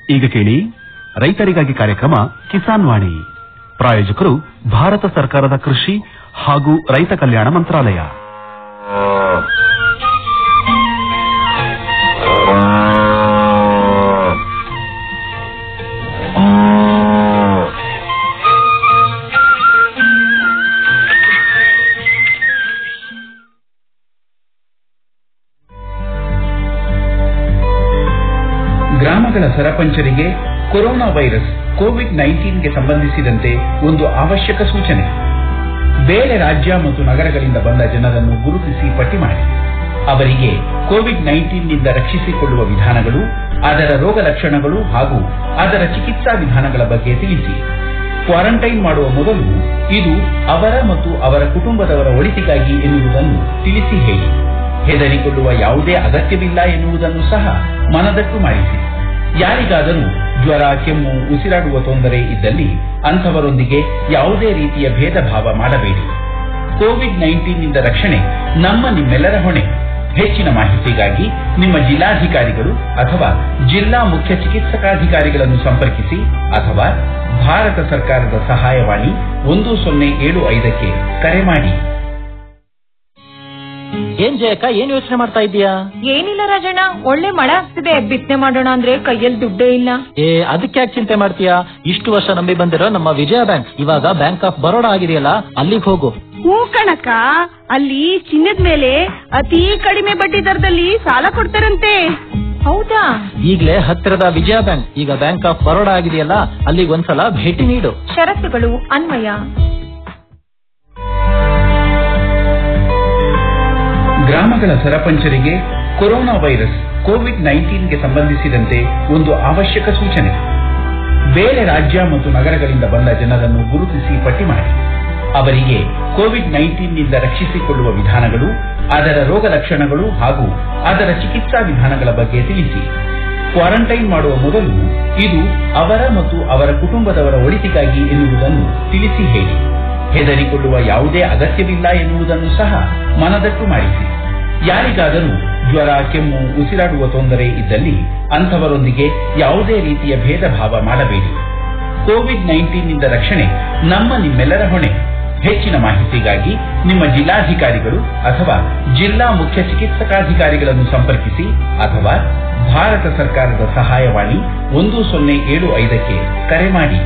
ಈಗ ಕೇಳಿ ರೈತರಿಗಾಗಿ ಕಾರ್ಯಕ್ರಮ ಕಿಸಾನ್ ವಾಣಿ ಪ್ರಾಯೋಜಕರು ಭಾರತ ಸರ್ಕಾರದ ಕೃಷಿ ಹಾಗೂ ರೈತ ಕಲ್ಯಾಣ ಮಂತ್ರಾಲಯ ಗ್ರಾಮಗಳ ಸರಪಂಚರಿಗೆ ಕೊರೋನಾ ವೈರಸ್ ಕೋವಿಡ್ ನೈನ್ಟೀನ್ಗೆ ಸಂಬಂಧಿಸಿದಂತೆ ಒಂದು ಅವಶ್ಯಕ ಸೂಚನೆ ಬೇರೆ ರಾಜ್ಯ ಮತ್ತು ನಗರಗಳಿಂದ ಬಂದ ಜನರನ್ನು ಗುರುತಿಸಿ ಪಟ್ಟಿ ಮಾಡಿ ಅವರಿಗೆ ಕೋವಿಡ್ ನೈನ್ಟೀನ್ನಿಂದ ರಕ್ಷಿಸಿಕೊಳ್ಳುವ ವಿಧಾನಗಳು ಅದರ ರೋಗ ಲಕ್ಷಣಗಳು ಹಾಗೂ ಅದರ ಚಿಕಿತ್ಸಾ ವಿಧಾನಗಳ ಬಗ್ಗೆ ತಿಳಿಸಿ ಕ್ವಾರಂಟೈನ್ ಮಾಡುವ ಮೊದಲು ಇದು ಅವರ ಮತ್ತು ಅವರ ಕುಟುಂಬದವರ ಒಳಿತಿಗಾಗಿ ಎನ್ನುವುದನ್ನು ತಿಳಿಸಿ ಹೇಳಿ ಹೆದರಿಕೊಳ್ಳುವ ಯಾವುದೇ ಅಗತ್ಯವಿಲ್ಲ ಎನ್ನುವುದನ್ನು ಸಹ ಮನದಟ್ಟು ಮಾಡಿಸಿ ಯಾರಿಗಾದರೂ ಜ್ವರ ಕೆಮ್ಮು ಉಸಿರಾಡುವ ತೊಂದರೆ ಇದ್ದಲ್ಲಿ ಅಂಥವರೊಂದಿಗೆ ಯಾವುದೇ ರೀತಿಯ ಭೇದ ಭಾವ ಮಾಡಬೇಡಿ ಕೋವಿಡ್ ನೈನ್ಟೀನ್ನಿಂದ ರಕ್ಷಣೆ ನಮ್ಮ ನಿಮ್ಮೆಲ್ಲರ ಹೊಣೆ ಹೆಚ್ಚಿನ ಮಾಹಿತಿಗಾಗಿ ನಿಮ್ಮ ಜಿಲ್ಲಾಧಿಕಾರಿಗಳು ಅಥವಾ ಜಿಲ್ಲಾ ಮುಖ್ಯ ಚಿಕಿತ್ಸಕಾಧಿಕಾರಿಗಳನ್ನು ಸಂಪರ್ಕಿಸಿ ಅಥವಾ ಭಾರತ ಸರ್ಕಾರದ ಸಹಾಯವಾಣಿ ಒಂದು ಸೊನ್ನೆ ಏಳು ಐದಕ್ಕೆ ಕರೆ ಮಾಡಿ ಏನ್ ಜಯಕ್ಕ ಏನ್ ಯೋಚನೆ ಮಾಡ್ತಾ ಇದ್ದೀಯಾ ಏನಿಲ್ಲ ರಾಜಣ್ಣ ಒಳ್ಳೆ ಮಳೆ ಆಗ್ತಿದೆ ಬಿತ್ತನೆ ಮಾಡೋಣ ಅಂದ್ರೆ ಕೈಯಲ್ಲಿ ದುಡ್ಡೇ ಇಲ್ಲ ಏ ಅದಕ್ಕೆ ಯಾಕೆ ಚಿಂತೆ ಮಾಡ್ತೀಯಾ ಇಷ್ಟು ವರ್ಷ ನಂಬಿ ಬಂದಿರೋ ನಮ್ಮ ವಿಜಯ ಬ್ಯಾಂಕ್ ಇವಾಗ ಬ್ಯಾಂಕ್ ಆಫ್ ಬರೋಡಾ ಆಗಿದೆಯಲ್ಲ ಅಲ್ಲಿಗೆ ಹೋಗು ಹೂ ಕಣಕ ಅಲ್ಲಿ ಚಿನ್ನದ ಮೇಲೆ ಅತಿ ಕಡಿಮೆ ಬಡ್ಡಿ ದರದಲ್ಲಿ ಸಾಲ ಕೊಡ್ತಾರಂತೆ ಹೌದಾ ಈಗ್ಲೇ ಹತ್ತಿರದ ವಿಜಯ ಬ್ಯಾಂಕ್ ಈಗ ಬ್ಯಾಂಕ್ ಆಫ್ ಬರೋಡಾ ಆಗಿದೆಯಲ್ಲ ಅಲ್ಲಿಗೆ ಒಂದ್ಸಲ ಭೇಟಿ ನೀಡು ಷರತ್ತುಗಳು ಅನ್ವಯ ಗ್ರಾಮಗಳ ಸರಪಂಚರಿಗೆ ಕೊರೋನಾ ವೈರಸ್ ಕೋವಿಡ್ ನೈನ್ಟೀನ್ಗೆ ಸಂಬಂಧಿಸಿದಂತೆ ಒಂದು ಅವಶ್ಯಕ ಸೂಚನೆ ಬೇರೆ ರಾಜ್ಯ ಮತ್ತು ನಗರಗಳಿಂದ ಬಂದ ಜನರನ್ನು ಗುರುತಿಸಿ ಪಟ್ಟಿ ಮಾಡಿ ಅವರಿಗೆ ಕೋವಿಡ್ ನೈನ್ಟೀನ್ನಿಂದ ರಕ್ಷಿಸಿಕೊಳ್ಳುವ ವಿಧಾನಗಳು ಅದರ ರೋಗ ಲಕ್ಷಣಗಳು ಹಾಗೂ ಅದರ ಚಿಕಿತ್ಸಾ ವಿಧಾನಗಳ ಬಗ್ಗೆ ತಿಳಿಸಿ ಕ್ವಾರಂಟೈನ್ ಮಾಡುವ ಮೊದಲು ಇದು ಅವರ ಮತ್ತು ಅವರ ಕುಟುಂಬದವರ ಒಳಿತಿಗಾಗಿ ಎನ್ನುವುದನ್ನು ತಿಳಿಸಿ ಹೇಳಿ ಹೆದರಿಕೊಳ್ಳುವ ಯಾವುದೇ ಅಗತ್ಯವಿಲ್ಲ ಎನ್ನುವುದನ್ನು ಸಹ ಮನದಟ್ಟು ಮಾಡಿಸಿ ಯಾರಿಗಾದರೂ ಜ್ವರ ಕೆಮ್ಮು ಉಸಿರಾಡುವ ತೊಂದರೆ ಇದ್ದಲ್ಲಿ ಅಂಥವರೊಂದಿಗೆ ಯಾವುದೇ ರೀತಿಯ ಭೇದ ಭಾವ ಮಾಡಬೇಡಿ ಕೋವಿಡ್ ನೈನ್ಟೀನ್ನಿಂದ ರಕ್ಷಣೆ ನಮ್ಮ ನಿಮ್ಮೆಲ್ಲರ ಹೊಣೆ ಹೆಚ್ಚಿನ ಮಾಹಿತಿಗಾಗಿ ನಿಮ್ಮ ಜಿಲ್ಲಾಧಿಕಾರಿಗಳು ಅಥವಾ ಜಿಲ್ಲಾ ಮುಖ್ಯ ಚಿಕಿತ್ಸಕಾಧಿಕಾರಿಗಳನ್ನು ಸಂಪರ್ಕಿಸಿ ಅಥವಾ ಭಾರತ ಸರ್ಕಾರದ ಸಹಾಯವಾಣಿ ಒಂದು ಸೊನ್ನೆ ಏಳು ಐದಕ್ಕೆ ಕರೆ ಮಾಡಿ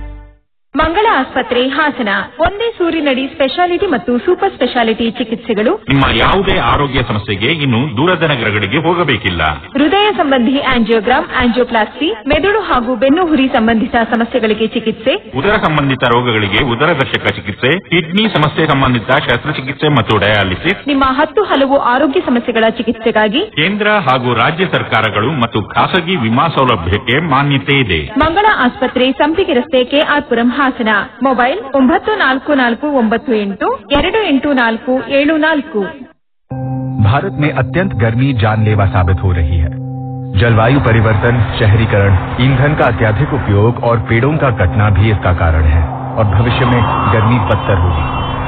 ಮಂಗಳ ಆಸ್ಪತ್ರೆ ಹಾಸನ ಒಂದೇ ಸೂರಿನಡಿ ಸ್ಪೆಷಾಲಿಟಿ ಮತ್ತು ಸೂಪರ್ ಸ್ಪೆಷಾಲಿಟಿ ಚಿಕಿತ್ಸೆಗಳು ನಿಮ್ಮ ಯಾವುದೇ ಆರೋಗ್ಯ ಸಮಸ್ಯೆಗೆ ಇನ್ನು ದೂರದ ನಗರಗಳಿಗೆ ಹೋಗಬೇಕಿಲ್ಲ ಹೃದಯ ಸಂಬಂಧಿ ಆಂಜಿಯೋಗ್ರಾಮ್ ಆಂಜಿಯೋಪ್ಲಾಸ್ಟಿ ಮೆದುಳು ಹಾಗೂ ಬೆನ್ನು ಹುರಿ ಸಂಬಂಧಿತ ಸಮಸ್ಯೆಗಳಿಗೆ ಚಿಕಿತ್ಸೆ ಉದರ ಸಂಬಂಧಿತ ರೋಗಗಳಿಗೆ ಉದರದರ್ಶಕ ಚಿಕಿತ್ಸೆ ಕಿಡ್ನಿ ಸಮಸ್ಯೆ ಸಂಬಂಧಿತ ಶಸ್ತ್ರಚಿಕಿತ್ಸೆ ಮತ್ತು ಡಯಾಲಿಸಿಸ್ ನಿಮ್ಮ ಹತ್ತು ಹಲವು ಆರೋಗ್ಯ ಸಮಸ್ಯೆಗಳ ಚಿಕಿತ್ಸೆಗಾಗಿ ಕೇಂದ್ರ ಹಾಗೂ ರಾಜ್ಯ ಸರ್ಕಾರಗಳು ಮತ್ತು ಖಾಸಗಿ ವಿಮಾ ಸೌಲಭ್ಯಕ್ಕೆ ಮಾನ್ಯತೆ ಇದೆ ಮಂಗಳ ಆಸ್ಪತ್ರೆ ಸಂಪಿಗೆ ರಸ್ತೆ ಕೆಆರ್ಪುರಂ ಹಾಸನ ಮೊಬೈಲ್ ಒಂಬತ್ತು ನಾಲ್ಕು ನಾಲ್ಕು ಒಂಬತ್ತು ಎಂಟು ಎರಡು ಎಂಟು ನಾಲ್ಕು ಏಳು ನಾಲ್ಕು भारत में अत्यंत गर्मी जानलेवा साबित हो रही है जलवायु परिवर्तन शहरीकरण ईंधन का अत्याधिक उपयोग और पेड़ों का कटना भी इसका कारण है और भविष्य में गर्मी बदतर होगी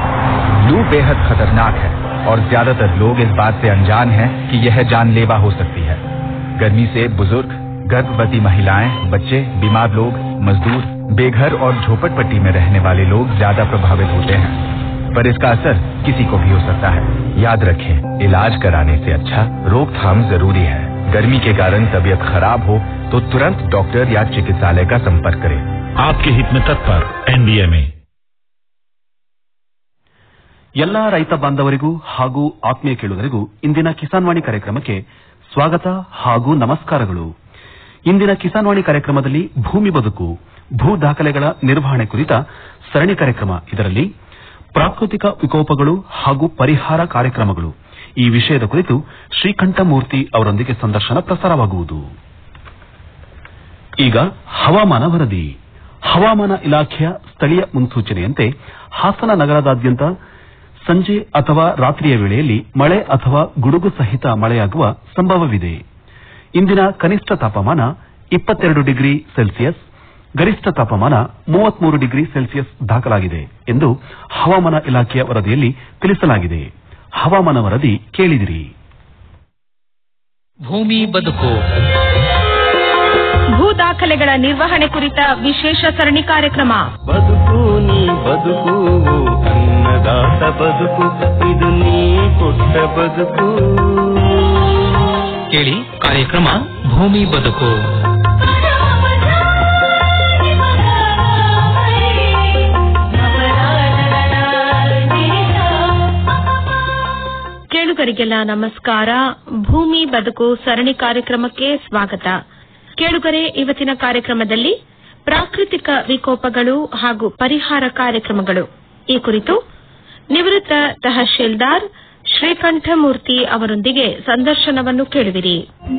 लू बेहद खतरनाक है और ज्यादातर लोग इस बात से अनजान हैं कि यह जानलेवा हो सकती है गर्मी से बुजुर्ग गर्भवती महिलाएं बच्चे बीमार लोग मजदूर बेघर और झोपड़पट्टी में रहने वाले लोग ज्यादा प्रभावित होते हैं पर इसका असर किसी को भी हो सकता है याद रखें इलाज कराने से अच्छा रोकथाम जरूरी है गर्मी के कारण तबीयत खराब हो तो तुरंत डॉक्टर या चिकित्सालय का संपर्क करें आपके हित में तत्पर एनडीए में ಎಲ್ಲಾ ರೈತ ಬಾಂಧವರಿಗೂ ಹಾಗೂ ಆತ್ಮೀಯ ಕೇಳುಗರಿಗೂ ಇಂದಿನ ಕಿಸಾನ್ ವಾಣಿ ಕಾರ್ಯಕ್ರಮಕ್ಕೆ ಸ್ವಾಗತ ಹಾಗೂ ನಮಸ್ಕಾರಗಳು ಇಂದಿನ ಕಿಸಾನ್ ವಾಣಿ ಕಾರ್ಯಕ್ರಮದಲ್ಲಿ ಭೂಮಿ ಬದುಕು ಭೂ ದಾಖಲೆಗಳ ನಿರ್ವಹಣೆ ಕುರಿತ ಸರಣಿ ಕಾರ್ಯಕ್ರಮ ಇದರಲ್ಲಿ ಪ್ರಾಕೃತಿಕ ವಿಕೋಪಗಳು ಹಾಗೂ ಪರಿಹಾರ ಕಾರ್ಯಕ್ರಮಗಳು ಈ ವಿಷಯದ ಕುರಿತು ಶ್ರೀಕಂಠಮೂರ್ತಿ ಅವರೊಂದಿಗೆ ಸಂದರ್ಶನ ಪ್ರಸಾರವಾಗುವುದು ಈಗ ಹವಾಮಾನ ವರದಿ ಹವಾಮಾನ ಇಲಾಖೆಯ ಸ್ಥಳೀಯ ಮುನ್ಸೂಚನೆಯಂತೆ ಹಾಸನ ನಗರದಾದ್ಯಂತ ಸಂಜೆ ಅಥವಾ ರಾತ್ರಿಯ ವೇಳೆಯಲ್ಲಿ ಮಳೆ ಅಥವಾ ಗುಡುಗು ಸಹಿತ ಮಳೆಯಾಗುವ ಸಂಭವವಿದೆ ಇಂದಿನ ಕನಿಷ್ಠ ತಾಪಮಾನ ಇಪ್ಪತ್ತೆರಡು ಡಿಗ್ರಿ ಸೆಲ್ಸಿಯಸ್ ಗರಿಷ್ಠ ತಾಪಮಾನ ಮೂವತ್ಮೂರು ಡಿಗ್ರಿ ಸೆಲ್ಸಿಯಸ್ ದಾಖಲಾಗಿದೆ ಎಂದು ಹವಾಮಾನ ಇಲಾಖೆಯ ವರದಿಯಲ್ಲಿ ತಿಳಿಸಲಾಗಿದೆ ಹವಾಮಾನ ವರದಿ ಕೇಳಿದಿರಿ ಭೂಮಿ ಬದುಕು ಭೂ ದಾಖಲೆಗಳ ನಿರ್ವಹಣೆ ಕುರಿತ ವಿಶೇಷ ಸರಣಿ ಕಾರ್ಯಕ್ರಮ ಬದುಕು ನೀ ಬದುಕು ಅನ್ನದಾತ ಬದುಕು ಇದು ನೀ ಕೊಟ್ಟ ಬದುಕು ಕೇಳಿ ಕಾರ್ಯಕ್ರಮ ಭೂಮಿ ಬದುಕು ಕೇಳುಗರಿಗೆಲ್ಲ ನಮಸ್ಕಾರ ಭೂಮಿ ಬದುಕು ಸರಣಿ ಕಾರ್ಯಕ್ರಮಕ್ಕೆ ಸ್ವಾಗತ ಕೇಳುಗರೆ ಇವತ್ತಿನ ಕಾರ್ಯಕ್ರಮದಲ್ಲಿ ಪ್ರಾಕೃತಿಕ ವಿಕೋಪಗಳು ಹಾಗೂ ಪರಿಹಾರ ಕಾರ್ಯಕ್ರಮಗಳು ಈ ಕುರಿತು ನಿವೃತ್ತ ತಹಶೀಲ್ದಾರ್ ಶ್ರೀಕಂಠಮೂರ್ತಿ ಅವರೊಂದಿಗೆ ಸಂದರ್ಶನವನ್ನು ಕೇಳುವಿರಿ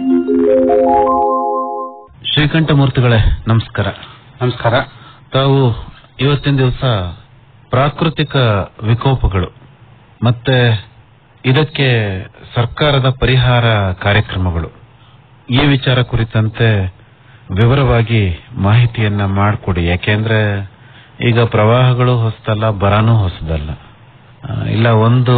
ಶ್ರೀಕಂಠಮೂರ್ತಿಗಳೇ ನಮಸ್ಕಾರ ನಮಸ್ಕಾರ ತಾವು ಇವತ್ತಿನ ದಿವಸ ಪ್ರಾಕೃತಿಕ ವಿಕೋಪಗಳು ಮತ್ತೆ ಇದಕ್ಕೆ ಸರ್ಕಾರದ ಪರಿಹಾರ ಕಾರ್ಯಕ್ರಮಗಳು ಈ ವಿಚಾರ ಕುರಿತಂತೆ ವಿವರವಾಗಿ ಮಾಹಿತಿಯನ್ನ ಮಾಡಿಕೊಡಿ ಯಾಕೆಂದ್ರೆ ಈಗ ಪ್ರವಾಹಗಳು ಹೊಸದಲ್ಲ ಬರಾನೂ ಹೊಸದಲ್ಲ ಆ, ಇಲ್ಲ ಒಂದು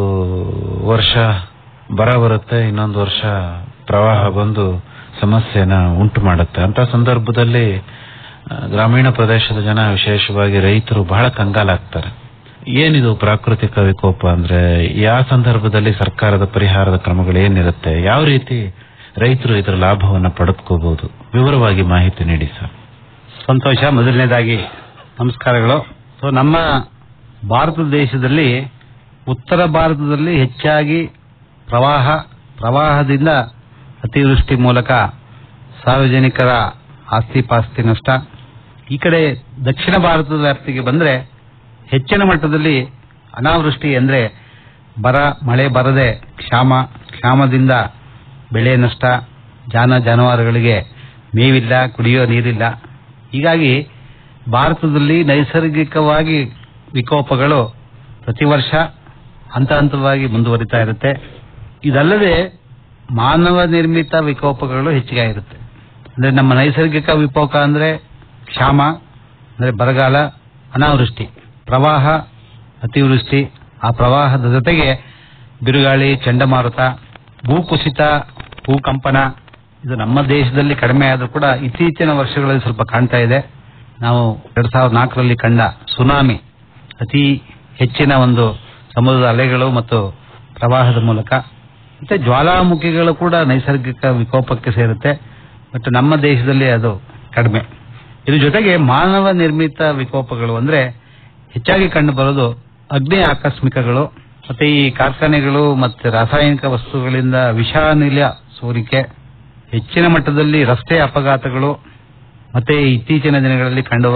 ವರ್ಷ ಬರ ಬರುತ್ತೆ ಇನ್ನೊಂದು ವರ್ಷ ಪ್ರವಾಹ ಬಂದು ಸಮಸ್ಯೆನ ಉಂಟು ಮಾಡುತ್ತೆ ಅಂತ ಸಂದರ್ಭದಲ್ಲಿ ಆ, ಗ್ರಾಮೀಣ ಪ್ರದೇಶದ ಜನ ವಿಶೇಷವಾಗಿ ರೈತರು ಬಹಳ ಕಂಗಾಲಾಗ್ತಾರೆ ಏನಿದು ಪ್ರಾಕೃತಿಕ ವಿಕೋಪ ಅಂದ್ರೆ ಯಾವ ಸಂದರ್ಭದಲ್ಲಿ ಸರ್ಕಾರದ ಪರಿಹಾರದ ಕ್ರಮಗಳು ಏನಿರುತ್ತೆ ಯಾವ ರೀತಿ ರೈತರು ಇದರ ಲಾಭವನ್ನ ಪಡೆದುಕೋಬಹುದು ವಿವರವಾಗಿ ಮಾಹಿತಿ ನೀಡಿ ಸರ್ ಸಂತೋಷ ಮೊದಲನೇದಾಗಿ ನಮಸ್ಕಾರಗಳು ಸೊ ನಮ್ಮ ಭಾರತ ದೇಶದಲ್ಲಿ ಉತ್ತರ ಭಾರತದಲ್ಲಿ ಹೆಚ್ಚಾಗಿ ಪ್ರವಾಹ ಪ್ರವಾಹದಿಂದ ಅತಿವೃಷ್ಟಿ ಮೂಲಕ ಸಾರ್ವಜನಿಕರ ಆಸ್ತಿ ಪಾಸ್ತಿ ನಷ್ಟ ಈ ಕಡೆ ದಕ್ಷಿಣ ಭಾರತದ ವ್ಯಾಪ್ತಿಗೆ ಬಂದ್ರೆ ಹೆಚ್ಚಿನ ಮಟ್ಟದಲ್ಲಿ ಅನಾವೃಷ್ಟಿ ಅಂದ್ರೆ ಬರ ಮಳೆ ಬರದೆ ಕ್ಷಾಮ ಕ್ಷಾಮದಿಂದ ಬೆಳೆ ನಷ್ಟ ಜಾನ ಜಾನುವಾರುಗಳಿಗೆ ಮೇವಿಲ್ಲ ಕುಡಿಯೋ ನೀರಿಲ್ಲ ಹೀಗಾಗಿ ಭಾರತದಲ್ಲಿ ನೈಸರ್ಗಿಕವಾಗಿ ವಿಕೋಪಗಳು ಪ್ರತಿ ವರ್ಷ ಹಂತ ಹಂತವಾಗಿ ಮುಂದುವರಿತಾ ಇರುತ್ತೆ ಇದಲ್ಲದೆ ಮಾನವ ನಿರ್ಮಿತ ವಿಕೋಪಗಳು ಹೆಚ್ಚಿಗೆ ಇರುತ್ತೆ ಅಂದ್ರೆ ನಮ್ಮ ನೈಸರ್ಗಿಕ ವಿಕೋಪ ಅಂದ್ರೆ ಕ್ಷಾಮ ಅಂದ್ರೆ ಬರಗಾಲ ಅನಾವೃಷ್ಟಿ ಪ್ರವಾಹ ಅತಿವೃಷ್ಟಿ ಆ ಪ್ರವಾಹದ ಜೊತೆಗೆ ಬಿರುಗಾಳಿ ಚಂಡಮಾರುತ ಭೂಕುಸಿತ ಭೂಕಂಪನ ಇದು ನಮ್ಮ ದೇಶದಲ್ಲಿ ಕಡಿಮೆ ಆದರೂ ಕೂಡ ಇತ್ತೀಚಿನ ವರ್ಷಗಳಲ್ಲಿ ಸ್ವಲ್ಪ ಕಾಣ್ತಾ ಇದೆ ನಾವು ಎರಡ್ ಸಾವಿರದ ನಾಲ್ಕರಲ್ಲಿ ಕಂಡ ಸುನಾಮಿ ಅತಿ ಹೆಚ್ಚಿನ ಒಂದು ಸಮುದ್ರದ ಅಲೆಗಳು ಮತ್ತು ಪ್ರವಾಹದ ಮೂಲಕ ಮತ್ತೆ ಜ್ವಾಲಾಮುಖಿಗಳು ಕೂಡ ನೈಸರ್ಗಿಕ ವಿಕೋಪಕ್ಕೆ ಸೇರುತ್ತೆ ಮತ್ತು ನಮ್ಮ ದೇಶದಲ್ಲಿ ಅದು ಕಡಿಮೆ ಇದ್ರ ಜೊತೆಗೆ ಮಾನವ ನಿರ್ಮಿತ ವಿಕೋಪಗಳು ಅಂದ್ರೆ ಹೆಚ್ಚಾಗಿ ಕಂಡು ಬರೋದು ಅಗ್ನಿ ಆಕಸ್ಮಿಕಗಳು ಮತ್ತೆ ಈ ಕಾರ್ಖಾನೆಗಳು ಮತ್ತೆ ರಾಸಾಯನಿಕ ವಸ್ತುಗಳಿಂದ ವಿಷಾನಿಲ ಸೋರಿಕೆ ಹೆಚ್ಚಿನ ಮಟ್ಟದಲ್ಲಿ ರಸ್ತೆ ಅಪಘಾತಗಳು ಮತ್ತೆ ಇತ್ತೀಚಿನ ದಿನಗಳಲ್ಲಿ ಕಂಡುವ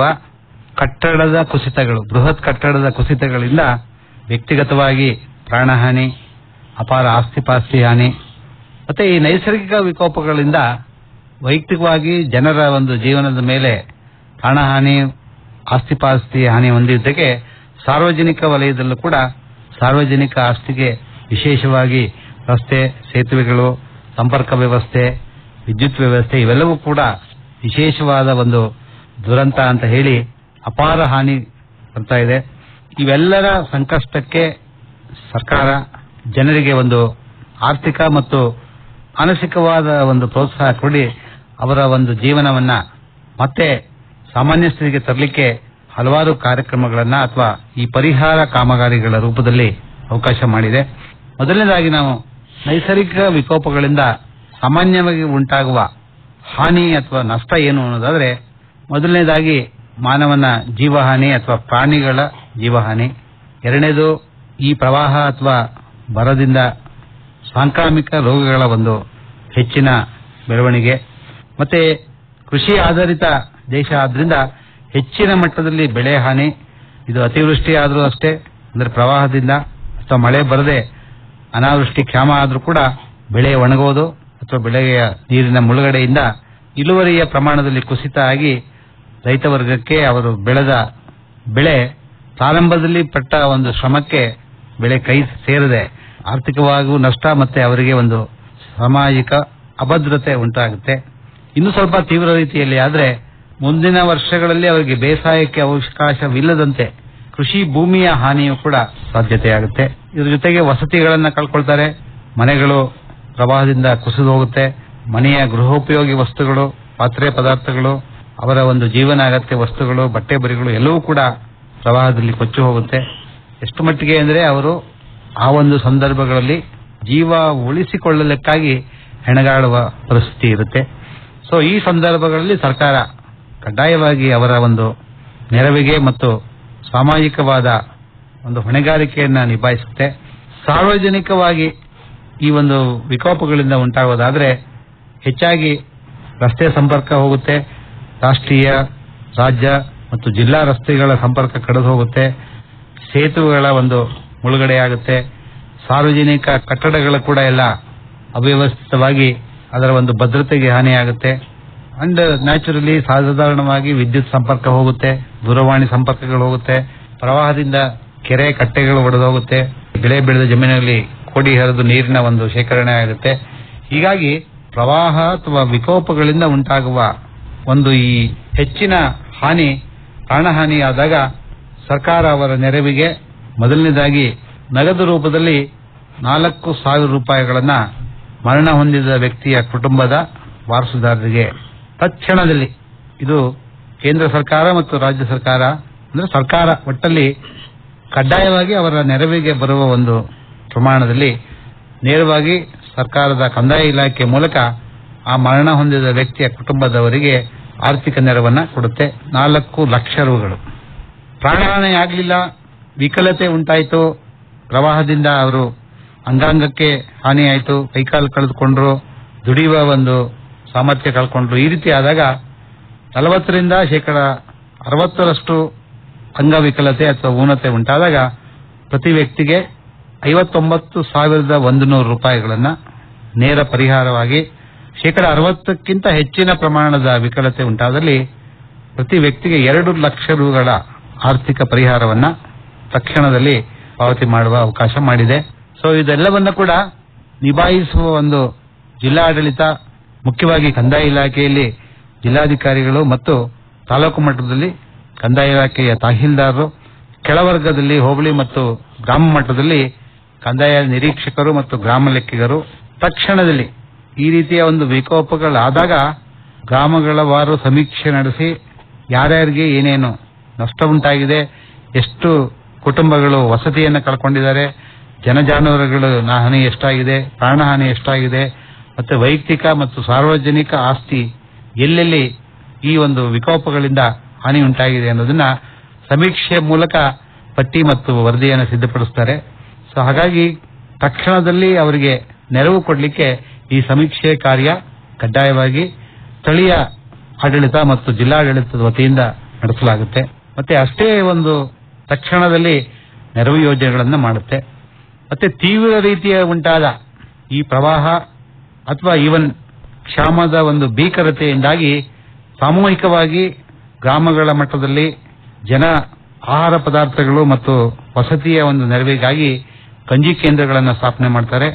ಕಟ್ಟಡದ ಕುಸಿತಗಳು ಬೃಹತ್ ಕಟ್ಟಡದ ಕುಸಿತಗಳಿಂದ ವ್ಯಕ್ತಿಗತವಾಗಿ ಪ್ರಾಣಹಾನಿ ಅಪಾರ ಆಸ್ತಿಪಾಸ್ತಿ ಹಾನಿ ಮತ್ತೆ ಈ ನೈಸರ್ಗಿಕ ವಿಕೋಪಗಳಿಂದ ವೈಯಕ್ತಿಕವಾಗಿ ಜನರ ಒಂದು ಜೀವನದ ಮೇಲೆ ಪ್ರಾಣಹಾನಿ ಆಸ್ತಿಪಾಸ್ತಿ ಹಾನಿ ಹೊಂದಿದ್ದಕ್ಕೆ ಸಾರ್ವಜನಿಕ ವಲಯದಲ್ಲೂ ಕೂಡ ಸಾರ್ವಜನಿಕ ಆಸ್ತಿಗೆ ವಿಶೇಷವಾಗಿ ರಸ್ತೆ ಸೇತುವೆಗಳು ಸಂಪರ್ಕ ವ್ಯವಸ್ಥೆ ವಿದ್ಯುತ್ ವ್ಯವಸ್ಥೆ ಇವೆಲ್ಲವೂ ಕೂಡ ವಿಶೇಷವಾದ ಒಂದು ದುರಂತ ಅಂತ ಹೇಳಿ ಅಪಾರ ಹಾನಿ ಬರ್ತಾ ಇದೆ ಇವೆಲ್ಲರ ಸಂಕಷ್ಟಕ್ಕೆ ಸರ್ಕಾರ ಜನರಿಗೆ ಒಂದು ಆರ್ಥಿಕ ಮತ್ತು ಮಾನಸಿಕವಾದ ಒಂದು ಪ್ರೋತ್ಸಾಹ ಕೊಡಿ ಅವರ ಒಂದು ಜೀವನವನ್ನ ಮತ್ತೆ ಸಾಮಾನ್ಯ ಸ್ಥಿತಿಗೆ ತರಲಿಕ್ಕೆ ಹಲವಾರು ಕಾರ್ಯಕ್ರಮಗಳನ್ನ ಅಥವಾ ಈ ಪರಿಹಾರ ಕಾಮಗಾರಿಗಳ ರೂಪದಲ್ಲಿ ಅವಕಾಶ ಮಾಡಿದೆ ಮೊದಲನೇದಾಗಿ ನಾವು ನೈಸರ್ಗಿಕ ವಿಕೋಪಗಳಿಂದ ಸಾಮಾನ್ಯವಾಗಿ ಉಂಟಾಗುವ ಹಾನಿ ಅಥವಾ ನಷ್ಟ ಏನು ಅನ್ನೋದಾದ್ರೆ ಮೊದಲನೇದಾಗಿ ಮಾನವನ ಜೀವಹಾನಿ ಅಥವಾ ಪ್ರಾಣಿಗಳ ಜೀವಹಾನಿ ಎರಡನೇದು ಈ ಪ್ರವಾಹ ಅಥವಾ ಬರದಿಂದ ಸಾಂಕ್ರಾಮಿಕ ರೋಗಗಳ ಒಂದು ಹೆಚ್ಚಿನ ಬೆಳವಣಿಗೆ ಮತ್ತೆ ಕೃಷಿ ಆಧಾರಿತ ದೇಶ ಆದ್ರಿಂದ ಹೆಚ್ಚಿನ ಮಟ್ಟದಲ್ಲಿ ಬೆಳೆ ಹಾನಿ ಇದು ಅತಿವೃಷ್ಟಿ ಆದರೂ ಅಷ್ಟೇ ಅಂದ್ರೆ ಪ್ರವಾಹದಿಂದ ಅಥವಾ ಮಳೆ ಬರದೆ ಅನಾವೃಷ್ಟಿ ಕ್ಷಾಮ ಆದ್ರೂ ಕೂಡ ಬೆಳೆ ಒಣಗೋದು ಅಥವಾ ಬೆಳೆಯ ನೀರಿನ ಮುಳುಗಡೆಯಿಂದ ಇಳುವರಿಯ ಪ್ರಮಾಣದಲ್ಲಿ ಕುಸಿತ ಆಗಿ ರೈತ ವರ್ಗಕ್ಕೆ ಅವರು ಬೆಳೆದ ಬೆಳೆ ಪ್ರಾರಂಭದಲ್ಲಿ ಪಟ್ಟ ಒಂದು ಶ್ರಮಕ್ಕೆ ಬೆಳೆ ಕೈ ಸೇರದೆ ಆರ್ಥಿಕವಾಗೂ ನಷ್ಟ ಮತ್ತೆ ಅವರಿಗೆ ಒಂದು ಸಾಮಾಜಿಕ ಅಭದ್ರತೆ ಉಂಟಾಗುತ್ತೆ ಇನ್ನು ಸ್ವಲ್ಪ ತೀವ್ರ ರೀತಿಯಲ್ಲಿ ಆದ್ರೆ ಮುಂದಿನ ವರ್ಷಗಳಲ್ಲಿ ಅವರಿಗೆ ಬೇಸಾಯಕ್ಕೆ ಅವಕಾಶವಿಲ್ಲದಂತೆ ಕೃಷಿ ಭೂಮಿಯ ಹಾನಿಯೂ ಕೂಡ ಸಾಧ್ಯತೆಯಾಗುತ್ತೆ ಇದ್ರ ಜೊತೆಗೆ ವಸತಿಗಳನ್ನ ಕಳ್ಕೊಳ್ತಾರೆ ಮನೆಗಳು ಪ್ರವಾಹದಿಂದ ಕುಸಿದು ಹೋಗುತ್ತೆ ಮನೆಯ ಗೃಹೋಪಯೋಗಿ ವಸ್ತುಗಳು ಪಾತ್ರೆ ಪದಾರ್ಥಗಳು ಅವರ ಒಂದು ಜೀವನ ಅಗತ್ಯ ವಸ್ತುಗಳು ಬಟ್ಟೆ ಬರಿಗಳು ಎಲ್ಲವೂ ಕೂಡ ಪ್ರವಾಹದಲ್ಲಿ ಕೊಚ್ಚಿ ಹೋಗುತ್ತೆ ಎಷ್ಟು ಮಟ್ಟಿಗೆ ಅಂದ್ರೆ ಅವರು ಆ ಒಂದು ಸಂದರ್ಭಗಳಲ್ಲಿ ಜೀವ ಉಳಿಸಿಕೊಳ್ಳಲಿಕ್ಕಾಗಿ ಹೆಣಗಾಡುವ ಪರಿಸ್ಥಿತಿ ಇರುತ್ತೆ ಸೊ ಈ ಸಂದರ್ಭಗಳಲ್ಲಿ ಸರ್ಕಾರ ಕಡ್ಡಾಯವಾಗಿ ಅವರ ಒಂದು ನೆರವಿಗೆ ಮತ್ತು ಸಾಮಾಜಿಕವಾದ ಒಂದು ಹೊಣೆಗಾರಿಕೆಯನ್ನ ನಿಭಾಯಿಸುತ್ತೆ ಸಾರ್ವಜನಿಕವಾಗಿ ಈ ಒಂದು ವಿಕೋಪಗಳಿಂದ ಉಂಟಾಗೋದಾದ್ರೆ ಹೆಚ್ಚಾಗಿ ರಸ್ತೆ ಸಂಪರ್ಕ ಹೋಗುತ್ತೆ ರಾಷ್ಟ್ರೀಯ ರಾಜ್ಯ ಮತ್ತು ಜಿಲ್ಲಾ ರಸ್ತೆಗಳ ಸಂಪರ್ಕ ಕಡಿದು ಹೋಗುತ್ತೆ ಸೇತುವೆಗಳ ಒಂದು ಮುಳುಗಡೆಯಾಗುತ್ತೆ ಸಾರ್ವಜನಿಕ ಕಟ್ಟಡಗಳು ಕೂಡ ಎಲ್ಲ ಅವ್ಯವಸ್ಥಿತವಾಗಿ ಅದರ ಒಂದು ಭದ್ರತೆಗೆ ಹಾನಿಯಾಗುತ್ತೆ ಅಂಡ್ ನ್ಯಾಚುರಲಿ ಸಾಧಾರಣವಾಗಿ ವಿದ್ಯುತ್ ಸಂಪರ್ಕ ಹೋಗುತ್ತೆ ದೂರವಾಣಿ ಸಂಪರ್ಕಗಳು ಹೋಗುತ್ತೆ ಪ್ರವಾಹದಿಂದ ಕೆರೆ ಕಟ್ಟೆಗಳು ಒಡೆದೋಗುತ್ತೆ ಬೆಳೆ ಬೆಳೆದ ಜಮೀನಲ್ಲಿ ಕೋಡಿ ಹರಿದು ನೀರಿನ ಒಂದು ಶೇಖರಣೆ ಆಗುತ್ತೆ ಹೀಗಾಗಿ ಪ್ರವಾಹ ಅಥವಾ ವಿಕೋಪಗಳಿಂದ ಉಂಟಾಗುವ ಒಂದು ಈ ಹೆಚ್ಚಿನ ಹಾನಿ ಪ್ರಾಣಹಾನಿ ಆದಾಗ ಸರ್ಕಾರ ಅವರ ನೆರವಿಗೆ ಮೊದಲನೇದಾಗಿ ನಗದು ರೂಪದಲ್ಲಿ ನಾಲ್ಕು ಸಾವಿರ ರೂಪಾಯಿಗಳನ್ನ ಮರಣ ಹೊಂದಿದ ವ್ಯಕ್ತಿಯ ಕುಟುಂಬದ ವಾರಸುದಾರರಿಗೆ ತಕ್ಷಣದಲ್ಲಿ ಇದು ಕೇಂದ್ರ ಸರ್ಕಾರ ಮತ್ತು ರಾಜ್ಯ ಸರ್ಕಾರ ಅಂದ್ರೆ ಸರ್ಕಾರ ಒಟ್ಟಲ್ಲಿ ಕಡ್ಡಾಯವಾಗಿ ಅವರ ನೆರವಿಗೆ ಬರುವ ಒಂದು ಪ್ರಮಾಣದಲ್ಲಿ ನೇರವಾಗಿ ಸರ್ಕಾರದ ಕಂದಾಯ ಇಲಾಖೆ ಮೂಲಕ ಆ ಮರಣ ಹೊಂದಿದ ವ್ಯಕ್ತಿಯ ಕುಟುಂಬದವರಿಗೆ ಆರ್ಥಿಕ ನೆರವನ್ನ ಕೊಡುತ್ತೆ ನಾಲ್ಕು ಲಕ್ಷ ರೂಗಳು ಪ್ರಾಣಹಾನಿ ಆಗಲಿಲ್ಲ ವಿಕಲತೆ ಉಂಟಾಯಿತು ಪ್ರವಾಹದಿಂದ ಅವರು ಅಂಗಾಂಗಕ್ಕೆ ಹಾನಿಯಾಯಿತು ಕೈಕಾಲು ಕಳೆದುಕೊಂಡ್ರು ದುಡಿಯುವ ಒಂದು ಸಾಮರ್ಥ್ಯ ಕಳ್ಕೊಂಡ್ರು ಈ ರೀತಿ ಆದಾಗ ನಲವತ್ತರಿಂದ ಶೇಕಡ ಅರವತ್ತರಷ್ಟು ಅಂಗವಿಕಲತೆ ಅಥವಾ ಊನತೆ ಉಂಟಾದಾಗ ಪ್ರತಿ ವ್ಯಕ್ತಿಗೆ ಐವತ್ತೊಂಬತ್ತು ಸಾವಿರದ ಒಂದು ನೂರು ರೂಪಾಯಿಗಳನ್ನ ನೇರ ಪರಿಹಾರವಾಗಿ ಶೇಕಡ ಅರವತ್ತಕ್ಕಿಂತ ಹೆಚ್ಚಿನ ಪ್ರಮಾಣದ ವಿಕಲತೆ ಉಂಟಾದಲ್ಲಿ ಪ್ರತಿ ವ್ಯಕ್ತಿಗೆ ಎರಡು ಲಕ್ಷ ರೂಗಳ ಆರ್ಥಿಕ ಪರಿಹಾರವನ್ನ ತಕ್ಷಣದಲ್ಲಿ ಪಾವತಿ ಮಾಡುವ ಅವಕಾಶ ಮಾಡಿದೆ ಸೊ ಇದೆಲ್ಲವನ್ನ ಕೂಡ ನಿಭಾಯಿಸುವ ಒಂದು ಜಿಲ್ಲಾಡಳಿತ ಮುಖ್ಯವಾಗಿ ಕಂದಾಯ ಇಲಾಖೆಯಲ್ಲಿ ಜಿಲ್ಲಾಧಿಕಾರಿಗಳು ಮತ್ತು ತಾಲೂಕು ಮಟ್ಟದಲ್ಲಿ ಕಂದಾಯ ಇಲಾಖೆಯ ತಹಸೀಲ್ದಾರರು ಕೆಳವರ್ಗದಲ್ಲಿ ಹೋಬಳಿ ಮತ್ತು ಗ್ರಾಮ ಮಟ್ಟದಲ್ಲಿ ಕಂದಾಯ ನಿರೀಕ್ಷಕರು ಮತ್ತು ಗ್ರಾಮ ಲೆಕ್ಕಿಗರು ತಕ್ಷಣದಲ್ಲಿ ಈ ರೀತಿಯ ಒಂದು ವಿಕೋಪಗಳಾದಾಗ ಗ್ರಾಮಗಳ ವಾರು ಸಮೀಕ್ಷೆ ನಡೆಸಿ ಯಾರ್ಯಾರಿಗೆ ಏನೇನು ನಷ್ಟ ಉಂಟಾಗಿದೆ ಎಷ್ಟು ಕುಟುಂಬಗಳು ವಸತಿಯನ್ನು ಕಳ್ಕೊಂಡಿದ್ದಾರೆ ಜನಜಾನುವಾರುಗಳು ಹಾನಿ ಎಷ್ಟಾಗಿದೆ ಪ್ರಾಣಹಾನಿ ಎಷ್ಟಾಗಿದೆ ಮತ್ತೆ ವೈಯಕ್ತಿಕ ಮತ್ತು ಸಾರ್ವಜನಿಕ ಆಸ್ತಿ ಎಲ್ಲೆಲ್ಲಿ ಈ ಒಂದು ವಿಕೋಪಗಳಿಂದ ಹಾನಿ ಉಂಟಾಗಿದೆ ಅನ್ನೋದನ್ನ ಸಮೀಕ್ಷೆ ಮೂಲಕ ಪಟ್ಟಿ ಮತ್ತು ವರದಿಯನ್ನು ಸಿದ್ಧಪಡಿಸ್ತಾರೆ ಸೊ ಹಾಗಾಗಿ ತಕ್ಷಣದಲ್ಲಿ ಅವರಿಗೆ ನೆರವು ಕೊಡಲಿಕ್ಕೆ ಈ ಸಮೀಕ್ಷೆ ಕಾರ್ಯ ಕಡ್ಡಾಯವಾಗಿ ಸ್ಥಳೀಯ ಆಡಳಿತ ಮತ್ತು ಜಿಲ್ಲಾಡಳಿತದ ವತಿಯಿಂದ ನಡೆಸಲಾಗುತ್ತೆ ಮತ್ತೆ ಅಷ್ಟೇ ಒಂದು ತಕ್ಷಣದಲ್ಲಿ ನೆರವು ಯೋಜನೆಗಳನ್ನು ಮಾಡುತ್ತೆ ಮತ್ತೆ ತೀವ್ರ ರೀತಿಯ ಉಂಟಾದ ಈ ಪ್ರವಾಹ ಅಥವಾ ಈವನ್ ಕ್ಷಾಮದ ಒಂದು ಭೀಕರತೆಯಿಂದಾಗಿ ಸಾಮೂಹಿಕವಾಗಿ ಗ್ರಾಮಗಳ ಮಟ್ಟದಲ್ಲಿ ಜನ ಆಹಾರ ಪದಾರ್ಥಗಳು ಮತ್ತು ವಸತಿಯ ಒಂದು ನೆರವಿಗಾಗಿ ಗಂಜಿ ಕೇಂದ್ರಗಳನ್ನು ಸ್ಥಾಪನೆ ಮಾಡ್ತಾರೆ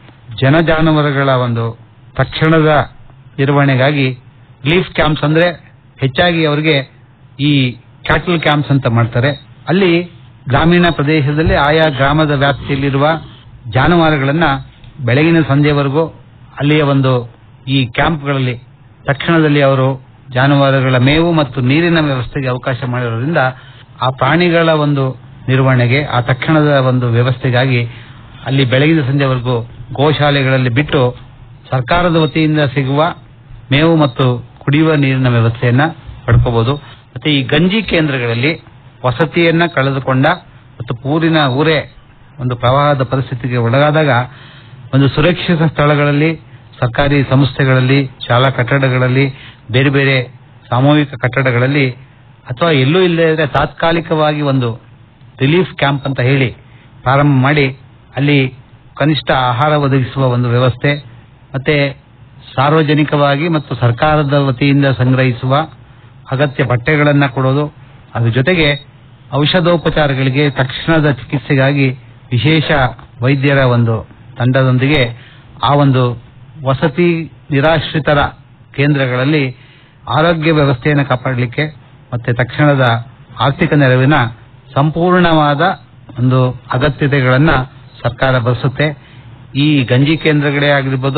ಜನ ಜಾನುವಾರುಗಳ ಒಂದು ತಕ್ಷಣದ ನಿರ್ವಹಣೆಗಾಗಿ ರಿಲೀಫ್ ಕ್ಯಾಂಪ್ಸ್ ಅಂದ್ರೆ ಹೆಚ್ಚಾಗಿ ಅವರಿಗೆ ಈ ಕ್ಯಾಟಲ್ ಕ್ಯಾಂಪ್ಸ್ ಅಂತ ಮಾಡ್ತಾರೆ ಅಲ್ಲಿ ಗ್ರಾಮೀಣ ಪ್ರದೇಶದಲ್ಲಿ ಆಯಾ ಗ್ರಾಮದ ವ್ಯಾಪ್ತಿಯಲ್ಲಿರುವ ಜಾನುವಾರುಗಳನ್ನ ಬೆಳಗಿನ ಸಂಜೆವರೆಗೂ ಅಲ್ಲಿಯ ಒಂದು ಈ ಕ್ಯಾಂಪ್ಗಳಲ್ಲಿ ತಕ್ಷಣದಲ್ಲಿ ಅವರು ಜಾನುವಾರುಗಳ ಮೇವು ಮತ್ತು ನೀರಿನ ವ್ಯವಸ್ಥೆಗೆ ಅವಕಾಶ ಮಾಡಿರೋದ್ರಿಂದ ಆ ಪ್ರಾಣಿಗಳ ಒಂದು ನಿರ್ವಹಣೆಗೆ ಆ ತಕ್ಷಣದ ಒಂದು ವ್ಯವಸ್ಥೆಗಾಗಿ ಅಲ್ಲಿ ಬೆಳಗಿನ ಸಂಜೆವರೆಗೂ ಗೋಶಾಲೆಗಳಲ್ಲಿ ಬಿಟ್ಟು ಸರ್ಕಾರದ ವತಿಯಿಂದ ಸಿಗುವ ಮೇವು ಮತ್ತು ಕುಡಿಯುವ ನೀರಿನ ವ್ಯವಸ್ಥೆಯನ್ನ ಪಡ್ಕೋಬಹುದು ಮತ್ತೆ ಈ ಗಂಜಿ ಕೇಂದ್ರಗಳಲ್ಲಿ ವಸತಿಯನ್ನ ಕಳೆದುಕೊಂಡ ಮತ್ತು ಊರಿನ ಊರೇ ಒಂದು ಪ್ರವಾಹದ ಪರಿಸ್ಥಿತಿಗೆ ಒಳಗಾದಾಗ ಒಂದು ಸುರಕ್ಷಿತ ಸ್ಥಳಗಳಲ್ಲಿ ಸರ್ಕಾರಿ ಸಂಸ್ಥೆಗಳಲ್ಲಿ ಶಾಲಾ ಕಟ್ಟಡಗಳಲ್ಲಿ ಬೇರೆ ಬೇರೆ ಸಾಮೂಹಿಕ ಕಟ್ಟಡಗಳಲ್ಲಿ ಅಥವಾ ಎಲ್ಲೂ ಇಲ್ಲದೆ ತಾತ್ಕಾಲಿಕವಾಗಿ ಒಂದು ರಿಲೀಫ್ ಕ್ಯಾಂಪ್ ಅಂತ ಹೇಳಿ ಪ್ರಾರಂಭ ಮಾಡಿ ಅಲ್ಲಿ ಕನಿಷ್ಠ ಆಹಾರ ಒದಗಿಸುವ ಒಂದು ವ್ಯವಸ್ಥೆ ಮತ್ತೆ ಸಾರ್ವಜನಿಕವಾಗಿ ಮತ್ತು ಸರ್ಕಾರದ ವತಿಯಿಂದ ಸಂಗ್ರಹಿಸುವ ಅಗತ್ಯ ಬಟ್ಟೆಗಳನ್ನ ಕೊಡೋದು ಅದ್ರ ಜೊತೆಗೆ ಔಷಧೋಪಚಾರಗಳಿಗೆ ತಕ್ಷಣದ ಚಿಕಿತ್ಸೆಗಾಗಿ ವಿಶೇಷ ವೈದ್ಯರ ಒಂದು ತಂಡದೊಂದಿಗೆ ಆ ಒಂದು ವಸತಿ ನಿರಾಶ್ರಿತರ ಕೇಂದ್ರಗಳಲ್ಲಿ ಆರೋಗ್ಯ ವ್ಯವಸ್ಥೆಯನ್ನು ಕಾಪಾಡಲಿಕ್ಕೆ ಮತ್ತೆ ತಕ್ಷಣದ ಆರ್ಥಿಕ ನೆರವಿನ ಸಂಪೂರ್ಣವಾದ ಒಂದು ಅಗತ್ಯತೆಗಳನ್ನ ಸರ್ಕಾರ ಬರೆಸುತ್ತೆ ಈ ಗಂಜಿ ಕೇಂದ್ರಗಳೇ ಆಗಿರ್ಬೋದು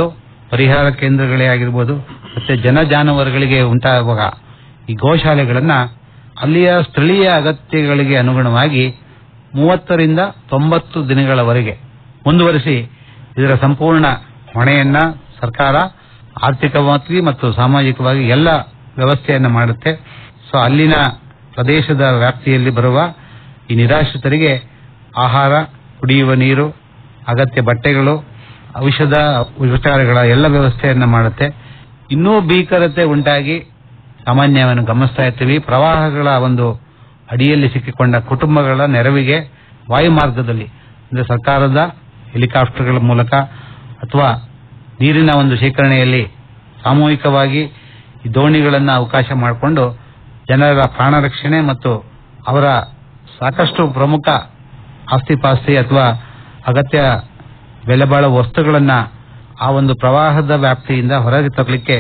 ಪರಿಹಾರ ಕೇಂದ್ರಗಳೇ ಆಗಿರ್ಬೋದು ಮತ್ತೆ ಜನ ಜಾನುವಾರುಗಳಿಗೆ ಉಂಟಾಗುವ ಈ ಗೋಶಾಲೆಗಳನ್ನ ಅಲ್ಲಿಯ ಸ್ಥಳೀಯ ಅಗತ್ಯಗಳಿಗೆ ಅನುಗುಣವಾಗಿ ಮೂವತ್ತರಿಂದ ತೊಂಬತ್ತು ದಿನಗಳವರೆಗೆ ಮುಂದುವರಿಸಿ ಇದರ ಸಂಪೂರ್ಣ ಹೊಣೆಯನ್ನ ಸರ್ಕಾರ ಆರ್ಥಿಕವಾಗಿ ಮತ್ತು ಸಾಮಾಜಿಕವಾಗಿ ಎಲ್ಲ ವ್ಯವಸ್ಥೆಯನ್ನ ಮಾಡುತ್ತೆ ಸೊ ಅಲ್ಲಿನ ಪ್ರದೇಶದ ವ್ಯಾಪ್ತಿಯಲ್ಲಿ ಬರುವ ಈ ನಿರಾಶ್ರಿತರಿಗೆ ಆಹಾರ ಕುಡಿಯುವ ನೀರು ಅಗತ್ಯ ಬಟ್ಟೆಗಳು ಔಷಧ ಉಪಚಾರಗಳ ಎಲ್ಲ ವ್ಯವಸ್ಥೆಯನ್ನ ಮಾಡುತ್ತೆ ಇನ್ನೂ ಭೀಕರತೆ ಉಂಟಾಗಿ ಸಾಮಾನ್ಯವನ್ನು ಗಮನಿಸ್ತಾ ಇರ್ತೀವಿ ಪ್ರವಾಹಗಳ ಒಂದು ಅಡಿಯಲ್ಲಿ ಸಿಕ್ಕಿಕೊಂಡ ಕುಟುಂಬಗಳ ನೆರವಿಗೆ ವಾಯುಮಾರ್ಗದಲ್ಲಿ ಅಂದ್ರೆ ಸರ್ಕಾರದ ಹೆಲಿಕಾಪ್ಟರ್ಗಳ ಮೂಲಕ ಅಥವಾ ನೀರಿನ ಒಂದು ಶೇಖರಣೆಯಲ್ಲಿ ಸಾಮೂಹಿಕವಾಗಿ ಈ ದೋಣಿಗಳನ್ನ ಅವಕಾಶ ಮಾಡಿಕೊಂಡು ಜನರ ಪ್ರಾಣ ರಕ್ಷಣೆ ಮತ್ತು ಅವರ ಸಾಕಷ್ಟು ಪ್ರಮುಖ ಆಸ್ತಿಪಾಸ್ತಿ ಅಥವಾ ಅಗತ್ಯ ಬೆಲೆ ಬಾಳುವ ವಸ್ತುಗಳನ್ನ ಆ ಒಂದು ಪ್ರವಾಹದ ವ್ಯಾಪ್ತಿಯಿಂದ ಹೊರಗೆ ತರಲಿಕ್ಕೆ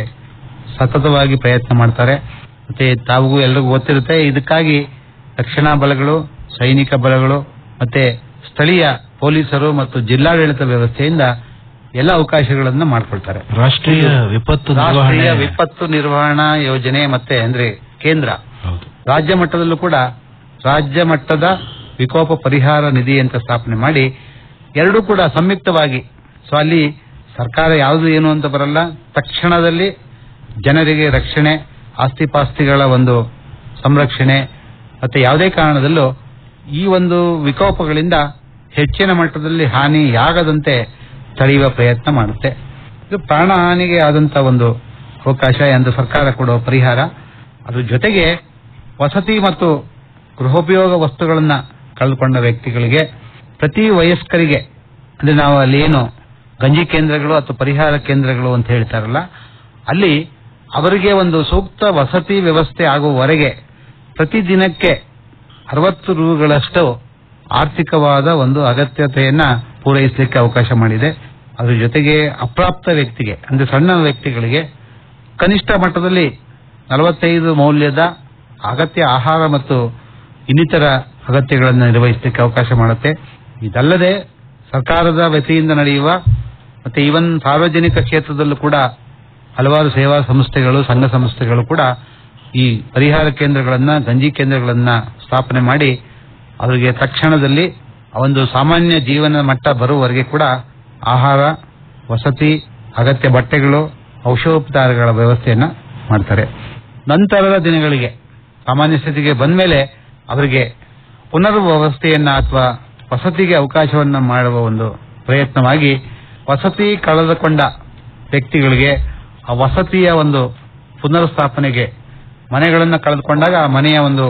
ಸತತವಾಗಿ ಪ್ರಯತ್ನ ಮಾಡ್ತಾರೆ ಮತ್ತೆ ತಾವು ಎಲ್ರಿಗೂ ಗೊತ್ತಿರುತ್ತೆ ಇದಕ್ಕಾಗಿ ರಕ್ಷಣಾ ಬಲಗಳು ಸೈನಿಕ ಬಲಗಳು ಮತ್ತೆ ಸ್ಥಳೀಯ ಪೊಲೀಸರು ಮತ್ತು ಜಿಲ್ಲಾಡಳಿತ ವ್ಯವಸ್ಥೆಯಿಂದ ಎಲ್ಲ ಅವಕಾಶಗಳನ್ನ ಮಾಡ್ಕೊಳ್ತಾರೆ ರಾಷ್ಟ್ರೀಯ ವಿಪತ್ತು ರಾಷ್ಟ್ರೀಯ ನಿರ್ವಹಣೆ ವಿಪತ್ತು ನಿರ್ವಹಣಾ ಯೋಜನೆ ಮತ್ತೆ ಅಂದ್ರೆ ಕೇಂದ್ರ ಹೌದು ರಾಜ್ಯ ಮಟ್ಟದಲ್ಲೂ ಕೂಡ ರಾಜ್ಯ ಮಟ್ಟದ ವಿಕೋಪ ಪರಿಹಾರ ನಿಧಿ ಅಂತ ಸ್ಥಾಪನೆ ಮಾಡಿ ಎರಡೂ ಕೂಡ ಸಂಯುಕ್ತವಾಗಿ ಸೊ ಅಲ್ಲಿ ಸರ್ಕಾರ ಯಾವುದು ಏನು ಅಂತ ಬರಲ್ಲ ತಕ್ಷಣದಲ್ಲಿ ಜನರಿಗೆ ರಕ್ಷಣೆ ಆಸ್ತಿಪಾಸ್ತಿಗಳ ಒಂದು ಸಂರಕ್ಷಣೆ ಮತ್ತೆ ಯಾವುದೇ ಕಾರಣದಲ್ಲೂ ಈ ಒಂದು ವಿಕೋಪಗಳಿಂದ ಹೆಚ್ಚಿನ ಮಟ್ಟದಲ್ಲಿ ಹಾನಿಯಾಗದಂತೆ ತಡೆಯುವ ಪ್ರಯತ್ನ ಮಾಡುತ್ತೆ ಇದು ಪ್ರಾಣ ಹಾನಿಗೆ ಆದಂತ ಒಂದು ಅವಕಾಶ ಎಂದು ಸರ್ಕಾರ ಕೊಡುವ ಪರಿಹಾರ ಅದ್ರ ಜೊತೆಗೆ ವಸತಿ ಮತ್ತು ಗೃಹೋಪಯೋಗ ವಸ್ತುಗಳನ್ನ ಕಳೆದುಕೊಂಡ ವ್ಯಕ್ತಿಗಳಿಗೆ ಪ್ರತಿ ವಯಸ್ಕರಿಗೆ ಅಂದ್ರೆ ನಾವು ಅಲ್ಲಿ ಏನು ಗಂಜಿ ಕೇಂದ್ರಗಳು ಅಥವಾ ಪರಿಹಾರ ಕೇಂದ್ರಗಳು ಅಂತ ಹೇಳ್ತಾರಲ್ಲ ಅಲ್ಲಿ ಅವರಿಗೆ ಒಂದು ಸೂಕ್ತ ವಸತಿ ವ್ಯವಸ್ಥೆ ಆಗುವವರೆಗೆ ಪ್ರತಿ ದಿನಕ್ಕೆ ಅರವತ್ತು ರೂಗಳಷ್ಟು ಆರ್ಥಿಕವಾದ ಒಂದು ಅಗತ್ಯತೆಯನ್ನ ಪೂರೈಸಲಿಕ್ಕೆ ಅವಕಾಶ ಮಾಡಿದೆ ಅದ್ರ ಜೊತೆಗೆ ಅಪ್ರಾಪ್ತ ವ್ಯಕ್ತಿಗೆ ಅಂದ್ರೆ ಸಣ್ಣ ವ್ಯಕ್ತಿಗಳಿಗೆ ಕನಿಷ್ಠ ಮಟ್ಟದಲ್ಲಿ ನಲವತ್ತೈದು ಮೌಲ್ಯದ ಅಗತ್ಯ ಆಹಾರ ಮತ್ತು ಇನ್ನಿತರ ಅಗತ್ಯಗಳನ್ನು ನಿರ್ವಹಿಸಲಿಕ್ಕೆ ಅವಕಾಶ ಮಾಡುತ್ತೆ ಇದಲ್ಲದೆ ಸರ್ಕಾರದ ವತಿಯಿಂದ ನಡೆಯುವ ಮತ್ತೆ ಈವನ್ ಸಾರ್ವಜನಿಕ ಕ್ಷೇತ್ರದಲ್ಲೂ ಕೂಡ ಹಲವಾರು ಸೇವಾ ಸಂಸ್ಥೆಗಳು ಸಂಘ ಸಂಸ್ಥೆಗಳು ಕೂಡ ಈ ಪರಿಹಾರ ಕೇಂದ್ರಗಳನ್ನ ಗಂಜಿ ಕೇಂದ್ರಗಳನ್ನ ಸ್ಥಾಪನೆ ಮಾಡಿ ಅವರಿಗೆ ತಕ್ಷಣದಲ್ಲಿ ಒಂದು ಸಾಮಾನ್ಯ ಜೀವನ ಮಟ್ಟ ಬರುವವರೆಗೆ ಕೂಡ ಆಹಾರ ವಸತಿ ಅಗತ್ಯ ಬಟ್ಟೆಗಳು ಔಷಧೋಪಚಾರಗಳ ವ್ಯವಸ್ಥೆಯನ್ನ ಮಾಡ್ತಾರೆ ನಂತರದ ದಿನಗಳಿಗೆ ಸಾಮಾನ್ಯ ಸ್ಥಿತಿಗೆ ಬಂದ್ಮೇಲೆ ಅವರಿಗೆ ಪುನರ್ ವ್ಯವಸ್ಥೆಯನ್ನ ಅಥವಾ ವಸತಿಗೆ ಅವಕಾಶವನ್ನ ಮಾಡುವ ಒಂದು ಪ್ರಯತ್ನವಾಗಿ ವಸತಿ ಕಳೆದುಕೊಂಡ ವ್ಯಕ್ತಿಗಳಿಗೆ ಆ ವಸತಿಯ ಒಂದು ಪುನರ್ ಸ್ಥಾಪನೆಗೆ ಮನೆಗಳನ್ನ ಕಳೆದುಕೊಂಡಾಗ ಆ ಮನೆಯ ಒಂದು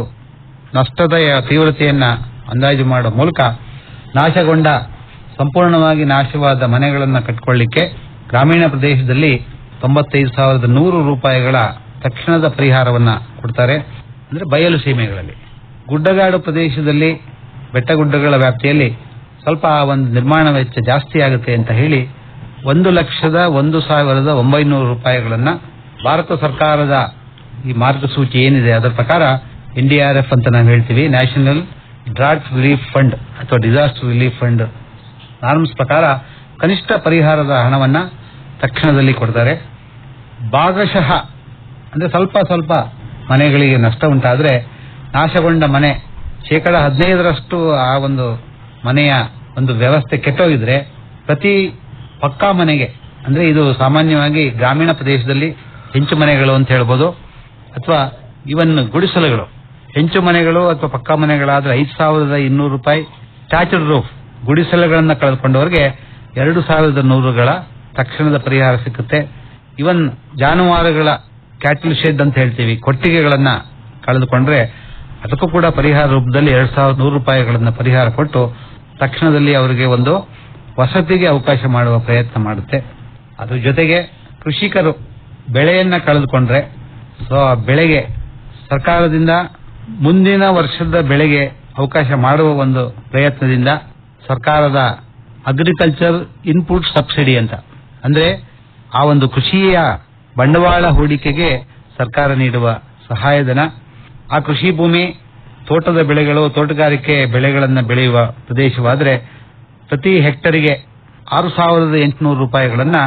ನಷ್ಟದ ತೀವ್ರತೆಯನ್ನ ಅಂದಾಜು ಮಾಡುವ ಮೂಲಕ ನಾಶಗೊಂಡ ಸಂಪೂರ್ಣವಾಗಿ ನಾಶವಾದ ಮನೆಗಳನ್ನ ಕಟ್ಕೊಳ್ಳಿಕ್ಕೆ ಗ್ರಾಮೀಣ ಪ್ರದೇಶದಲ್ಲಿ ತೊಂಬತ್ತೈದು ಸಾವಿರದ ನೂರು ರೂಪಾಯಿಗಳ ತಕ್ಷಣದ ಪರಿಹಾರವನ್ನ ಕೊಡ್ತಾರೆ ಅಂದ್ರೆ ಬಯಲು ಸೀಮೆಗಳಲ್ಲಿ ಗುಡ್ಡಗಾಡು ಪ್ರದೇಶದಲ್ಲಿ ಬೆಟ್ಟಗುಡ್ಡಗಳ ವ್ಯಾಪ್ತಿಯಲ್ಲಿ ಸ್ವಲ್ಪ ಆ ಒಂದು ನಿರ್ಮಾಣ ವೆಚ್ಚ ಜಾಸ್ತಿ ಆಗುತ್ತೆ ಅಂತ ಹೇಳಿ ಒಂದು ಲಕ್ಷದ ಒಂದು ಸಾವಿರದ ಒಂಬೈನೂರು ರೂಪಾಯಿಗಳನ್ನ ಭಾರತ ಸರ್ಕಾರದ ಈ ಮಾರ್ಗಸೂಚಿ ಏನಿದೆ ಅದರ ಪ್ರಕಾರ ಎನ್ಡಿಆರ್ಎಫ್ ಅಂತ ನಾವು ಹೇಳ್ತೀವಿ ನ್ಯಾಷನಲ್ ಡ್ರಾಟ್ ರಿಲೀಫ್ ಫಂಡ್ ಅಥವಾ ಡಿಸಾಸ್ಟರ್ ರಿಲೀಫ್ ಫಂಡ್ ನಾರ್ಮ್ಸ್ ಪ್ರಕಾರ ಕನಿಷ್ಠ ಪರಿಹಾರದ ಹಣವನ್ನ ತಕ್ಷಣದಲ್ಲಿ ಕೊಡ್ತಾರೆ ಭಾಗಶಃ ಅಂದ್ರೆ ಸ್ವಲ್ಪ ಸ್ವಲ್ಪ ಮನೆಗಳಿಗೆ ನಷ್ಟ ಉಂಟಾದ್ರೆ ನಾಶಗೊಂಡ ಮನೆ ಶೇಕಡ ಹದಿನೈದರಷ್ಟು ಆ ಒಂದು ಮನೆಯ ಒಂದು ವ್ಯವಸ್ಥೆ ಕೆಟ್ಟೋಗಿದ್ರೆ ಪ್ರತಿ ಪಕ್ಕಾ ಮನೆಗೆ ಅಂದ್ರೆ ಇದು ಸಾಮಾನ್ಯವಾಗಿ ಗ್ರಾಮೀಣ ಪ್ರದೇಶದಲ್ಲಿ ಹೆಂಚು ಮನೆಗಳು ಅಂತ ಹೇಳ್ಬೋದು ಅಥವಾ ಇವನ್ ಗುಡಿಸಲುಗಳು ಹೆಂಚು ಮನೆಗಳು ಅಥವಾ ಪಕ್ಕಾ ಮನೆಗಳಾದ್ರೆ ಐದು ಸಾವಿರದ ಇನ್ನೂರು ರೂಪಾಯಿ ಟ್ಯಾಚಡ್ ರೂಫ್ ಗುಡಿಸಲುಗಳನ್ನ ಕಳೆದುಕೊಂಡವರಿಗೆ ಎರಡು ಸಾವಿರದ ನೂರುಗಳ ತಕ್ಷಣದ ಪರಿಹಾರ ಸಿಕ್ಕುತ್ತೆ ಇವನ್ ಜಾನುವಾರುಗಳ ಕ್ಯಾಟಲ್ ಶೆಡ್ ಅಂತ ಹೇಳ್ತೀವಿ ಕೊಟ್ಟಿಗೆಗಳನ್ನ ಕಳೆದುಕೊಂಡ್ರೆ ಅದಕ್ಕೂ ಕೂಡ ಪರಿಹಾರ ರೂಪದಲ್ಲಿ ಎರಡ್ ಸಾವಿರದ ನೂರು ರೂಪಾಯಿಗಳನ್ನ ಪರಿಹಾರ ಕೊಟ್ಟು ತಕ್ಷಣದಲ್ಲಿ ಅವರಿಗೆ ಒಂದು ವಸತಿಗೆ ಅವಕಾಶ ಮಾಡುವ ಪ್ರಯತ್ನ ಮಾಡುತ್ತೆ ಅದ್ರ ಜೊತೆಗೆ ಕೃಷಿಕರು ಬೆಳೆಯನ್ನ ಕಳೆದುಕೊಂಡ್ರೆ ಸೊ ಆ ಬೆಳೆಗೆ ಸರ್ಕಾರದಿಂದ ಮುಂದಿನ ವರ್ಷದ ಬೆಳೆಗೆ ಅವಕಾಶ ಮಾಡುವ ಒಂದು ಪ್ರಯತ್ನದಿಂದ ಸರ್ಕಾರದ ಅಗ್ರಿಕಲ್ಚರ್ ಇನ್ಪುಟ್ ಸಬ್ಸಿಡಿ ಅಂತ ಅಂದ್ರೆ ಆ ಒಂದು ಕೃಷಿಯ ಬಂಡವಾಳ ಹೂಡಿಕೆಗೆ ಸರ್ಕಾರ ನೀಡುವ ಸಹಾಯಧನ ಆ ಕೃಷಿ ಭೂಮಿ ತೋಟದ ಬೆಳೆಗಳು ತೋಟಗಾರಿಕೆ ಬೆಳೆಗಳನ್ನ ಬೆಳೆಯುವ ಪ್ರದೇಶವಾದ್ರೆ ಪ್ರತಿ ಹೆಕ್ಟರಿಗೆ ಆರು ಸಾವಿರದ ಎಂಟುನೂರು ರೂಪಾಯಿಗಳನ್ನ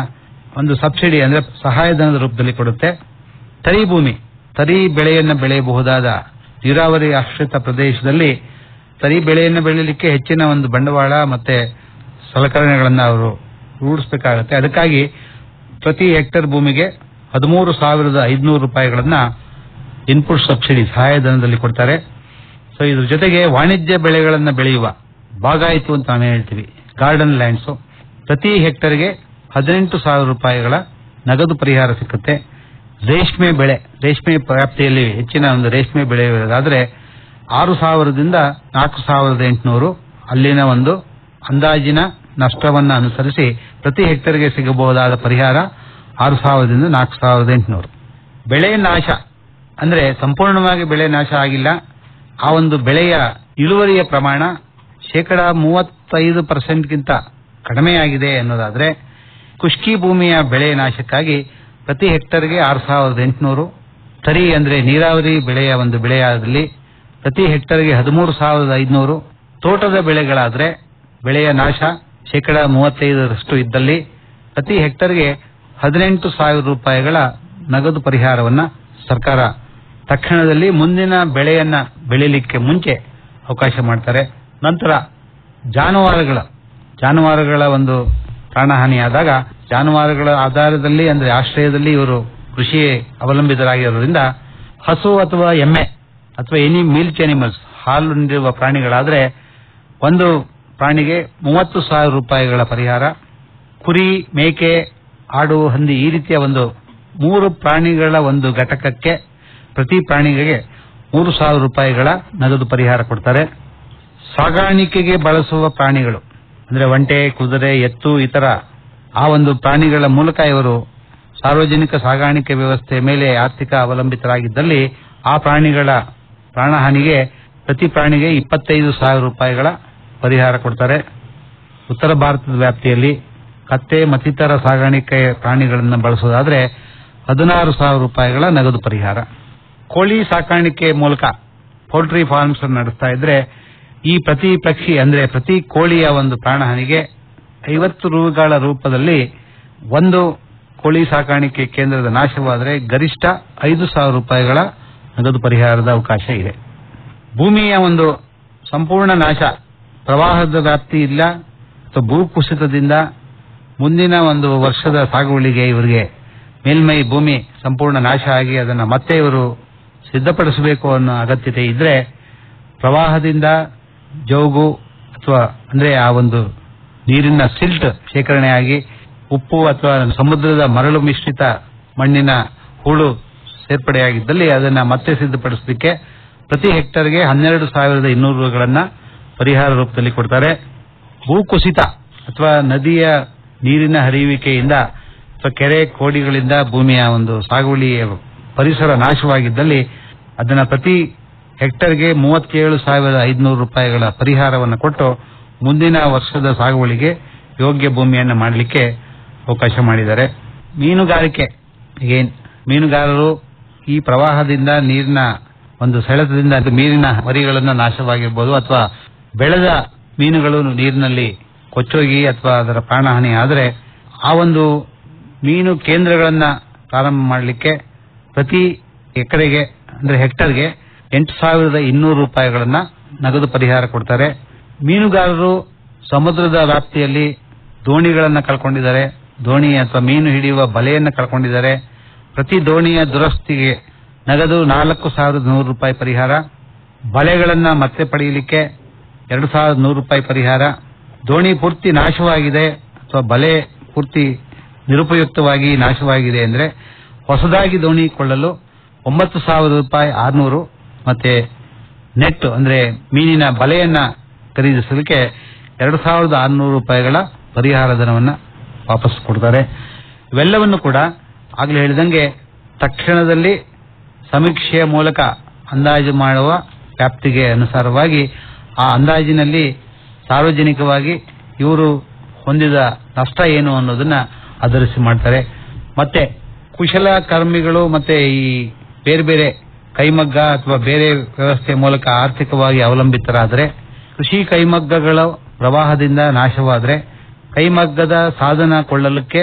ಒಂದು ಸಬ್ಸಿಡಿ ಅಂದ್ರೆ ಸಹಾಯಧನದ ರೂಪದಲ್ಲಿ ಕೊಡುತ್ತೆ ತರಿ ಭೂಮಿ ತರಿ ಬೆಳೆಯನ್ನು ಬೆಳೆಯಬಹುದಾದ ನೀರಾವರಿ ಆಶ್ರಿತ ಪ್ರದೇಶದಲ್ಲಿ ತರಿ ಬೆಳೆಯನ್ನು ಬೆಳೆಯಲಿಕ್ಕೆ ಹೆಚ್ಚಿನ ಒಂದು ಬಂಡವಾಳ ಮತ್ತೆ ಸಲಕರಣೆಗಳನ್ನು ಅವರು ರೂಢಿಸಬೇಕಾಗತ್ತೆ ಅದಕ್ಕಾಗಿ ಪ್ರತಿ ಹೆಕ್ಟೇರ್ ಭೂಮಿಗೆ ಹದಿಮೂರು ಸಾವಿರದ ಐದುನೂರು ರೂಪಾಯಿಗಳನ್ನ ಇನ್ಪುಟ್ ಸಬ್ಸಿಡಿ ಸಹಾಯಧನದಲ್ಲಿ ಕೊಡ್ತಾರೆ ಸೊ ಇದ್ರ ಜೊತೆಗೆ ವಾಣಿಜ್ಯ ಬೆಳೆಗಳನ್ನ ಬೆಳೆಯುವ ಬಾಗಾಯಿತು ಅಂತ ನಾವು ಹೇಳ್ತೀವಿ ಗಾರ್ಡನ್ ಲ್ಯಾಂಡ್ಸ್ ಪ್ರತಿ ಹೆಕ್ಟರ್ಗೆ ಹದಿನೆಂಟು ಸಾವಿರ ರೂಪಾಯಿಗಳ ನಗದು ಪರಿಹಾರ ಸಿಕ್ಕುತ್ತೆ ರೇಷ್ಮೆ ಬೆಳೆ ರೇಷ್ಮೆ ವ್ಯಾಪ್ತಿಯಲ್ಲಿ ಹೆಚ್ಚಿನ ಒಂದು ರೇಷ್ಮೆ ಬೆಳೆಯುವುದಾದ್ರೆ ಆರು ಸಾವಿರದಿಂದ ನಾಲ್ಕು ಸಾವಿರದ ಎಂಟುನೂರು ಅಲ್ಲಿನ ಒಂದು ಅಂದಾಜಿನ ನಷ್ಟವನ್ನ ಅನುಸರಿಸಿ ಪ್ರತಿ ಹೆಕ್ಟರ್ಗೆ ಸಿಗಬಹುದಾದ ಪರಿಹಾರ ಆರು ಸಾವಿರದಿಂದ ನಾಲ್ಕು ಸಾವಿರದ ಎಂಟುನೂರು ಬೆಳೆ ನಾಶ ಅಂದ್ರೆ ಸಂಪೂರ್ಣವಾಗಿ ಬೆಳೆ ನಾಶ ಆಗಿಲ್ಲ ಆ ಒಂದು ಬೆಳೆಯ ಇಳುವರಿಯ ಪ್ರಮಾಣ ಶೇಕಡ ಮೂವತ್ತೈದು ಪರ್ಸೆಂಟ್ಗಿಂತ ಕಡಿಮೆಯಾಗಿದೆ ಅನ್ನೋದಾದ್ರೆ ಖುಷ್ಕಿ ಭೂಮಿಯ ಬೆಳೆ ನಾಶಕ್ಕಾಗಿ ಪ್ರತಿ ಹೆಕ್ಟರ್ಗೆ ಆರು ಸಾವಿರದ ಎಂಟುನೂರು ತರಿ ಅಂದ್ರೆ ನೀರಾವರಿ ಬೆಳೆಯ ಒಂದು ಬೆಳೆಯಾದಲ್ಲಿ ಪ್ರತಿ ಹೆಕ್ಟರ್ಗೆ ಹದಿಮೂರು ಸಾವಿರದ ಐದುನೂರು ತೋಟದ ಬೆಳೆಗಳಾದ್ರೆ ಬೆಳೆಯ ನಾಶ ಶೇಕಡ ಮೂವತ್ತೈದರಷ್ಟು ಇದ್ದಲ್ಲಿ ಪ್ರತಿ ಹೆಕ್ಟರ್ಗೆ ಹದಿನೆಂಟು ಸಾವಿರ ರೂಪಾಯಿಗಳ ನಗದು ಪರಿಹಾರವನ್ನ ಸರ್ಕಾರ ತಕ್ಷಣದಲ್ಲಿ ಮುಂದಿನ ಬೆಳೆಯನ್ನ ಬೆಳಿಲಿಕ್ಕೆ ಮುಂಚೆ ಅವಕಾಶ ಮಾಡ್ತಾರೆ ನಂತರ ಜಾನುವಾರುಗಳ ಜಾನುವಾರುಗಳ ಒಂದು ಪ್ರಾಣಹಾನಿಯಾದಾಗ ಜಾನುವಾರುಗಳ ಆಧಾರದಲ್ಲಿ ಅಂದ್ರೆ ಆಶ್ರಯದಲ್ಲಿ ಇವರು ಕೃಷಿ ಅವಲಂಬಿತರಾಗಿರೋದ್ರಿಂದ ಹಸು ಅಥವಾ ಎಮ್ಮೆ ಅಥವಾ ಎನಿ ಮಿಲ್ಕ್ ಅನಿಮಲ್ಸ್ ಹಾಲು ನೀಡುವ ಪ್ರಾಣಿಗಳಾದ್ರೆ ಒಂದು ಪ್ರಾಣಿಗೆ ಮೂವತ್ತು ಸಾವಿರ ರೂಪಾಯಿಗಳ ಪರಿಹಾರ ಕುರಿ ಮೇಕೆ ಆಡು ಹಂದಿ ಈ ರೀತಿಯ ಒಂದು ಮೂರು ಪ್ರಾಣಿಗಳ ಒಂದು ಘಟಕಕ್ಕೆ ಪ್ರತಿ ಪ್ರಾಣಿಗೆ ಮೂರು ಸಾವಿರ ರೂಪಾಯಿಗಳ ನಗದು ಪರಿಹಾರ ಕೊಡ್ತಾರೆ ಸಾಗಾಣಿಕೆಗೆ ಬಳಸುವ ಪ್ರಾಣಿಗಳು ಅಂದ್ರೆ ಒಂಟೆ ಕುದುರೆ ಎತ್ತು ಇತರ ಆ ಒಂದು ಪ್ರಾಣಿಗಳ ಮೂಲಕ ಇವರು ಸಾರ್ವಜನಿಕ ಸಾಗಾಣಿಕೆ ವ್ಯವಸ್ಥೆ ಮೇಲೆ ಆರ್ಥಿಕ ಅವಲಂಬಿತರಾಗಿದ್ದಲ್ಲಿ ಆ ಪ್ರಾಣಿಗಳ ಪ್ರಾಣಹಾನಿಗೆ ಪ್ರತಿ ಪ್ರಾಣಿಗೆ ಇಪ್ಪತ್ತೈದು ಸಾವಿರ ರೂಪಾಯಿಗಳ ಪರಿಹಾರ ಕೊಡ್ತಾರೆ ಉತ್ತರ ಭಾರತದ ವ್ಯಾಪ್ತಿಯಲ್ಲಿ ಕತ್ತೆ ಮತ್ತಿತರ ಸಾಗಾಣಿಕೆ ಪ್ರಾಣಿಗಳನ್ನು ಬಳಸೋದಾದ್ರೆ ಹದಿನಾರು ಸಾವಿರ ರೂಪಾಯಿಗಳ ನಗದು ಪರಿಹಾರ ಕೋಳಿ ಸಾಕಾಣಿಕೆ ಮೂಲಕ ಪೌಲ್ಟ್ರಿ ಫಾರ್ಮ್ಸ್ ನಡೆಸ್ತಾ ಇದ್ರೆ ಈ ಪ್ರತಿ ಪಕ್ಷಿ ಅಂದ್ರೆ ಪ್ರತಿ ಕೋಳಿಯ ಒಂದು ಪ್ರಾಣಹಾನಿಗೆ ಐವತ್ತು ರೂಗಳ ರೂಪದಲ್ಲಿ ಒಂದು ಕೋಳಿ ಸಾಕಾಣಿಕೆ ಕೇಂದ್ರದ ನಾಶವಾದರೆ ಗರಿಷ್ಠ ಐದು ಸಾವಿರ ರೂಪಾಯಿಗಳ ನಗದು ಪರಿಹಾರದ ಅವಕಾಶ ಇದೆ ಭೂಮಿಯ ಒಂದು ಸಂಪೂರ್ಣ ನಾಶ ಪ್ರವಾಹದ ವ್ಯಾಪ್ತಿ ಇಲ್ಲ ಅಥವಾ ಭೂಕುಸಿತದಿಂದ ಮುಂದಿನ ಒಂದು ವರ್ಷದ ಸಾಗುವಳಿಗೆ ಇವರಿಗೆ ಮೇಲ್ಮೈ ಭೂಮಿ ಸಂಪೂರ್ಣ ನಾಶ ಆಗಿ ಅದನ್ನು ಮತ್ತೆ ಇವರು ಸಿದ್ಧಪಡಿಸಬೇಕು ಅನ್ನೋ ಅಗತ್ಯತೆ ಇದ್ರೆ ಪ್ರವಾಹದಿಂದ ಜೌಗು ಅಥವಾ ಅಂದ್ರೆ ಆ ಒಂದು ನೀರಿನ ಸಿಲ್ಟ್ ಶೇಖರಣೆಯಾಗಿ ಉಪ್ಪು ಅಥವಾ ಸಮುದ್ರದ ಮರಳು ಮಿಶ್ರಿತ ಮಣ್ಣಿನ ಹೂಳು ಸೇರ್ಪಡೆಯಾಗಿದ್ದಲ್ಲಿ ಅದನ್ನ ಮತ್ತೆ ಸಿದ್ಧಪಡಿಸಲಿಕ್ಕೆ ಪ್ರತಿ ಹೆಕ್ಟರ್ಗೆ ಹನ್ನೆರಡು ಸಾವಿರದ ಇನ್ನೂರು ರೂಗಳನ್ನ ಪರಿಹಾರ ರೂಪದಲ್ಲಿ ಕೊಡ್ತಾರೆ ಭೂಕುಸಿತ ಅಥವಾ ನದಿಯ ನೀರಿನ ಹರಿಯುವಿಕೆಯಿಂದ ಅಥವಾ ಕೆರೆ ಕೋಡಿಗಳಿಂದ ಭೂಮಿಯ ಒಂದು ಸಾಗುವಳಿಯ ಪರಿಸರ ನಾಶವಾಗಿದ್ದಲ್ಲಿ ಅದನ್ನ ಪ್ರತಿ ಹೆಕ್ಟರ್ಗೆ ಮೂವತ್ತೇಳು ಸಾವಿರದ ಐದುನೂರು ರೂಪಾಯಿಗಳ ಪರಿಹಾರವನ್ನು ಕೊಟ್ಟು ಮುಂದಿನ ವರ್ಷದ ಸಾಗುವಳಿಗೆ ಯೋಗ್ಯ ಭೂಮಿಯನ್ನು ಮಾಡಲಿಕ್ಕೆ ಅವಕಾಶ ಮಾಡಿದ್ದಾರೆ ಮೀನುಗಾರಿಕೆ ಏನ್ ಮೀನುಗಾರರು ಈ ಪ್ರವಾಹದಿಂದ ನೀರಿನ ಒಂದು ಸೆಳೆತದಿಂದ ಅದು ಮೀನಿನ ಮರಿಗಳನ್ನ ನಾಶವಾಗಿರ್ಬೋದು ಅಥವಾ ಬೆಳೆದ ಮೀನುಗಳು ನೀರಿನಲ್ಲಿ ಕೊಚ್ಚೋಗಿ ಅಥವಾ ಅದರ ಪ್ರಾಣಹಾನಿ ಆದರೆ ಆ ಒಂದು ಮೀನು ಕೇಂದ್ರಗಳನ್ನ ಪ್ರಾರಂಭ ಮಾಡಲಿಕ್ಕೆ ಪ್ರತಿ ಎಕರೆಗೆ ಅಂದ್ರೆ ಹೆಕ್ಟರ್ಗೆ ಎಂಟು ಸಾವಿರದ ಇನ್ನೂರು ರೂಪಾಯಿಗಳನ್ನ ನಗದು ಪರಿಹಾರ ಕೊಡ್ತಾರೆ ಮೀನುಗಾರರು ಸಮುದ್ರದ ವ್ಯಾಪ್ತಿಯಲ್ಲಿ ದೋಣಿಗಳನ್ನ ಕಳ್ಕೊಂಡಿದ್ದಾರೆ ದೋಣಿ ಅಥವಾ ಮೀನು ಹಿಡಿಯುವ ಬಲೆಯನ್ನ ಕಳ್ಕೊಂಡಿದ್ದಾರೆ ಪ್ರತಿ ದೋಣಿಯ ದುರಸ್ತಿಗೆ ನಗದು ನಾಲ್ಕು ಸಾವಿರದ ನೂರು ರೂಪಾಯಿ ಪರಿಹಾರ ಬಲೆಗಳನ್ನ ಮತ್ತೆ ಪಡೆಯಲಿಕ್ಕೆ ಎರಡು ಸಾವಿರದ ನೂರು ರೂಪಾಯಿ ಪರಿಹಾರ ದೋಣಿ ಪೂರ್ತಿ ನಾಶವಾಗಿದೆ ಅಥವಾ ಬಲೆ ಪೂರ್ತಿ ನಿರುಪಯುಕ್ತವಾಗಿ ನಾಶವಾಗಿದೆ ಅಂದ್ರೆ ಹೊಸದಾಗಿ ದೋಣಿ ಕೊಳ್ಳಲು ಒಂಬತ್ತು ಸಾವಿರ ರೂಪಾಯಿ ಆರ್ನೂರು ಮತ್ತೆ ನೆಟ್ ಅಂದ್ರೆ ಮೀನಿನ ಬಲೆಯನ್ನ ಖರೀದಿಸಲಿಕ್ಕೆ ಎರಡು ಸಾವಿರದ ಆರ್ನೂರು ರೂಪಾಯಿಗಳ ಪರಿಹಾರ ಧನವನ್ನ ವಾಪಸ್ ಕೊಡ್ತಾರೆ ಇವೆಲ್ಲವನ್ನು ಕೂಡ ಆಗ್ಲೇ ಹೇಳಿದಂಗೆ ತಕ್ಷಣದಲ್ಲಿ ಸಮೀಕ್ಷೆಯ ಮೂಲಕ ಅಂದಾಜು ಮಾಡುವ ವ್ಯಾಪ್ತಿಗೆ ಅನುಸಾರವಾಗಿ ಆ ಅಂದಾಜಿನಲ್ಲಿ ಸಾರ್ವಜನಿಕವಾಗಿ ಇವರು ಹೊಂದಿದ ನಷ್ಟ ಏನು ಅನ್ನೋದನ್ನ ಆಧರಿಸಿ ಮಾಡ್ತಾರೆ ಮತ್ತೆ ಕುಶಲಕರ್ಮಿಗಳು ಮತ್ತೆ ಈ ಬೇರೆ ಬೇರೆ ಕೈಮಗ್ಗ ಅಥವಾ ಬೇರೆ ವ್ಯವಸ್ಥೆ ಮೂಲಕ ಆರ್ಥಿಕವಾಗಿ ಅವಲಂಬಿತರಾದರೆ ಕೃಷಿ ಕೈಮಗ್ಗಗಳ ಪ್ರವಾಹದಿಂದ ನಾಶವಾದರೆ ಕೈಮಗ್ಗದ ಸಾಧನ ಕೊಳ್ಳಲಿಕ್ಕೆ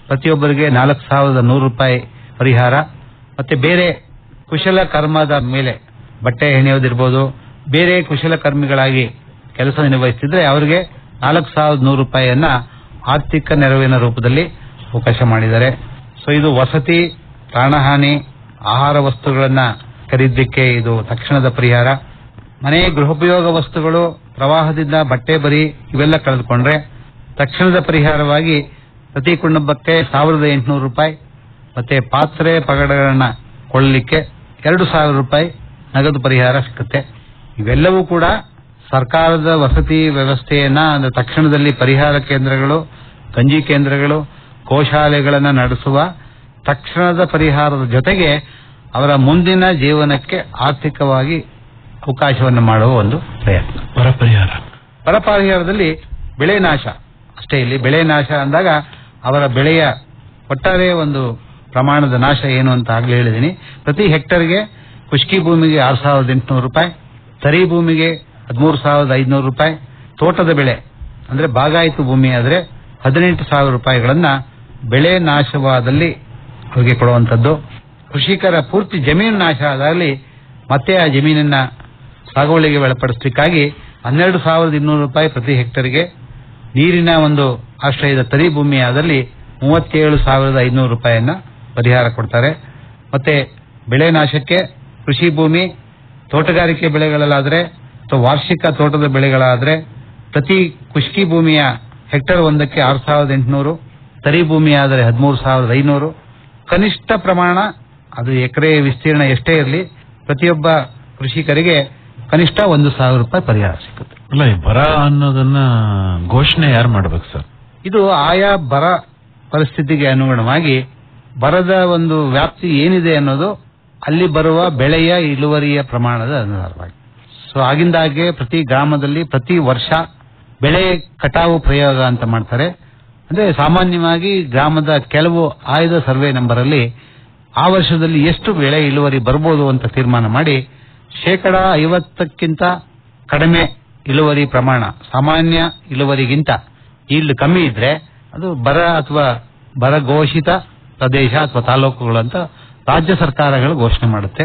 ಪ್ರತಿಯೊಬ್ಬರಿಗೆ ನಾಲ್ಕು ಸಾವಿರದ ನೂರು ರೂಪಾಯಿ ಪರಿಹಾರ ಮತ್ತೆ ಬೇರೆ ಕುಶಲ ಕರ್ಮದ ಮೇಲೆ ಬಟ್ಟೆ ಹೆಣೆಯೋದಿರ್ಬೋದು ಬೇರೆ ಕುಶಲ ಕರ್ಮಿಗಳಾಗಿ ಕೆಲಸ ನಿರ್ವಹಿಸ್ತಿದ್ರೆ ಅವರಿಗೆ ನಾಲ್ಕು ಸಾವಿರದ ನೂರು ರೂಪಾಯಿಯನ್ನ ಆರ್ಥಿಕ ನೆರವಿನ ರೂಪದಲ್ಲಿ ಅವಕಾಶ ಮಾಡಿದ್ದಾರೆ ಸೊ ಇದು ವಸತಿ ಪ್ರಾಣಹಾನಿ ಆಹಾರ ವಸ್ತುಗಳನ್ನ ಖರೀದಲಿಕ್ಕೆ ಇದು ತಕ್ಷಣದ ಪರಿಹಾರ ಮನೆ ಗೃಹೋಪಯೋಗ ವಸ್ತುಗಳು ಪ್ರವಾಹದಿಂದ ಬಟ್ಟೆ ಬರಿ ಇವೆಲ್ಲ ಕಳೆದುಕೊಂಡ್ರೆ ತಕ್ಷಣದ ಪರಿಹಾರವಾಗಿ ಪ್ರತಿ ಕುಟುಂಬಕ್ಕೆ ಸಾವಿರದ ಎಂಟುನೂರು ರೂಪಾಯಿ ಮತ್ತೆ ಪಾತ್ರೆ ಪಗಡಗಳನ್ನ ಕೊಳ್ಳಲಿಕ್ಕೆ ಎರಡು ಸಾವಿರ ರೂಪಾಯಿ ನಗದು ಪರಿಹಾರ ಸಿಗುತ್ತೆ ಇವೆಲ್ಲವೂ ಕೂಡ ಸರ್ಕಾರದ ವಸತಿ ವ್ಯವಸ್ಥೆಯನ್ನ ಅಂದ್ರೆ ತಕ್ಷಣದಲ್ಲಿ ಪರಿಹಾರ ಕೇಂದ್ರಗಳು ಗಂಜಿ ಕೇಂದ್ರಗಳು ಗೋಶಾಲೆಗಳನ್ನ ನಡೆಸುವ ತಕ್ಷಣದ ಪರಿಹಾರದ ಜೊತೆಗೆ ಅವರ ಮುಂದಿನ ಜೀವನಕ್ಕೆ ಆರ್ಥಿಕವಾಗಿ ಅವಕಾಶವನ್ನು ಮಾಡುವ ಒಂದು ಪ್ರಯತ್ನ ಬರ ಪರಿಹಾರ ಬರ ಪರಿಹಾರದಲ್ಲಿ ಬೆಳೆ ನಾಶ ಅಷ್ಟೇ ಇಲ್ಲಿ ಬೆಳೆ ನಾಶ ಅಂದಾಗ ಅವರ ಬೆಳೆಯ ಒಟ್ಟಾರೆ ಒಂದು ಪ್ರಮಾಣದ ನಾಶ ಏನು ಅಂತ ಆಗ್ಲೇ ಹೇಳಿದೀನಿ ಪ್ರತಿ ಹೆಕ್ಟರ್ಗೆ ಖುಷ್ಕಿ ಭೂಮಿಗೆ ಆರು ಸಾವಿರದ ಎಂಟುನೂರು ರೂಪಾಯಿ ತರಿ ಭೂಮಿಗೆ ಹದಿಮೂರು ಸಾವಿರದ ಐದುನೂರು ರೂಪಾಯಿ ತೋಟದ ಬೆಳೆ ಅಂದ್ರೆ ಬಾಗಾಯಿತು ಭೂಮಿ ಆದ್ರೆ ಹದಿನೆಂಟು ಸಾವಿರ ರೂಪಾಯಿಗಳನ್ನ ಬೆಳೆ ನಾಶವಾದಲ್ಲಿ ಅವರಿಗೆ ಕೊಡುವಂತದ್ದು ಕೃಷಿಕರ ಪೂರ್ತಿ ಜಮೀನು ನಾಶ ಆದಾಗಲಿ ಮತ್ತೆ ಆ ಜಮೀನನ್ನ ಸಾಗುವಳಿಗೆ ಒಳಪಡಿಸಲಿಕ್ಕಾಗಿ ಹನ್ನೆರಡು ಸಾವಿರದ ಇನ್ನೂರು ರೂಪಾಯಿ ಪ್ರತಿ ಹೆಕ್ಟರ್ಗೆ ನೀರಿನ ಒಂದು ಆಶ್ರಯದ ತರಿ ಭೂಮಿ ಆದಲ್ಲಿ ಮೂವತ್ತೇಳು ಸಾವಿರದ ಐನೂರು ರೂಪಾಯಿಯನ್ನ ಪರಿಹಾರ ಕೊಡ್ತಾರೆ ಮತ್ತೆ ಬೆಳೆ ನಾಶಕ್ಕೆ ಕೃಷಿ ಭೂಮಿ ತೋಟಗಾರಿಕೆ ಬೆಳೆಗಳಲ್ಲಾದ್ರೆ ಅಥವಾ ವಾರ್ಷಿಕ ತೋಟದ ಬೆಳೆಗಳಾದ್ರೆ ಪ್ರತಿ ಖುಷ್ಕಿ ಭೂಮಿಯ ಹೆಕ್ಟರ್ ಒಂದಕ್ಕೆ ಆರು ಸಾವಿರದ ಎಂಟುನೂರು ತರಿ ಭೂಮಿ ಆದರೆ ಹದಿಮೂರು ಸಾವಿರದ ಐನೂರು ಕನಿಷ್ಠ ಪ್ರಮಾಣ ಅದು ಎಕರೆ ವಿಸ್ತೀರ್ಣ ಎಷ್ಟೇ ಇರಲಿ ಪ್ರತಿಯೊಬ್ಬ ಕೃಷಿಕರಿಗೆ ಕನಿಷ್ಠ ಒಂದು ಸಾವಿರ ರೂಪಾಯಿ ಪರಿಹಾರ ಸಿಗುತ್ತೆ ಅಲ್ಲ ಈ ಬರ ಅನ್ನೋದನ್ನ ಘೋಷಣೆ ಯಾರು ಮಾಡ್ಬೇಕು ಸರ್ ಇದು ಆಯಾ ಬರ ಪರಿಸ್ಥಿತಿಗೆ ಅನುಗುಣವಾಗಿ ಬರದ ಒಂದು ವ್ಯಾಪ್ತಿ ಏನಿದೆ ಅನ್ನೋದು ಅಲ್ಲಿ ಬರುವ ಬೆಳೆಯ ಇಳುವರಿಯ ಪ್ರಮಾಣದ ಆಧಾರವಾಗಿ ಸೊ ಆಗಿಂದಾಗೆ ಪ್ರತಿ ಗ್ರಾಮದಲ್ಲಿ ಪ್ರತಿ ವರ್ಷ ಬೆಳೆ ಕಟಾವು ಪ್ರಯೋಗ ಅಂತ ಮಾಡ್ತಾರೆ ಅಂದ್ರೆ ಸಾಮಾನ್ಯವಾಗಿ ಗ್ರಾಮದ ಕೆಲವು ಆಯ್ದ ಸರ್ವೆ ನಂಬರ್ ಅಲ್ಲಿ ಆ ವರ್ಷದಲ್ಲಿ ಎಷ್ಟು ಬೆಳೆ ಇಳುವರಿ ಬರ್ಬೋದು ಅಂತ ತೀರ್ಮಾನ ಮಾಡಿ ಶೇಕಡ ಐವತ್ತಕ್ಕಿಂತ ಕಡಿಮೆ ಇಳುವರಿ ಪ್ರಮಾಣ ಸಾಮಾನ್ಯ ಇಳುವರಿಗಿಂತ ಇಲ್ಲಿ ಕಮ್ಮಿ ಇದ್ರೆ ಅದು ಬರ ಅಥವಾ ಬರ ಘೋಷಿತ ಪ್ರದೇಶ ಅಥವಾ ತಾಲೂಕುಗಳು ಅಂತ ರಾಜ್ಯ ಸರ್ಕಾರಗಳು ಘೋಷಣೆ ಮಾಡುತ್ತೆ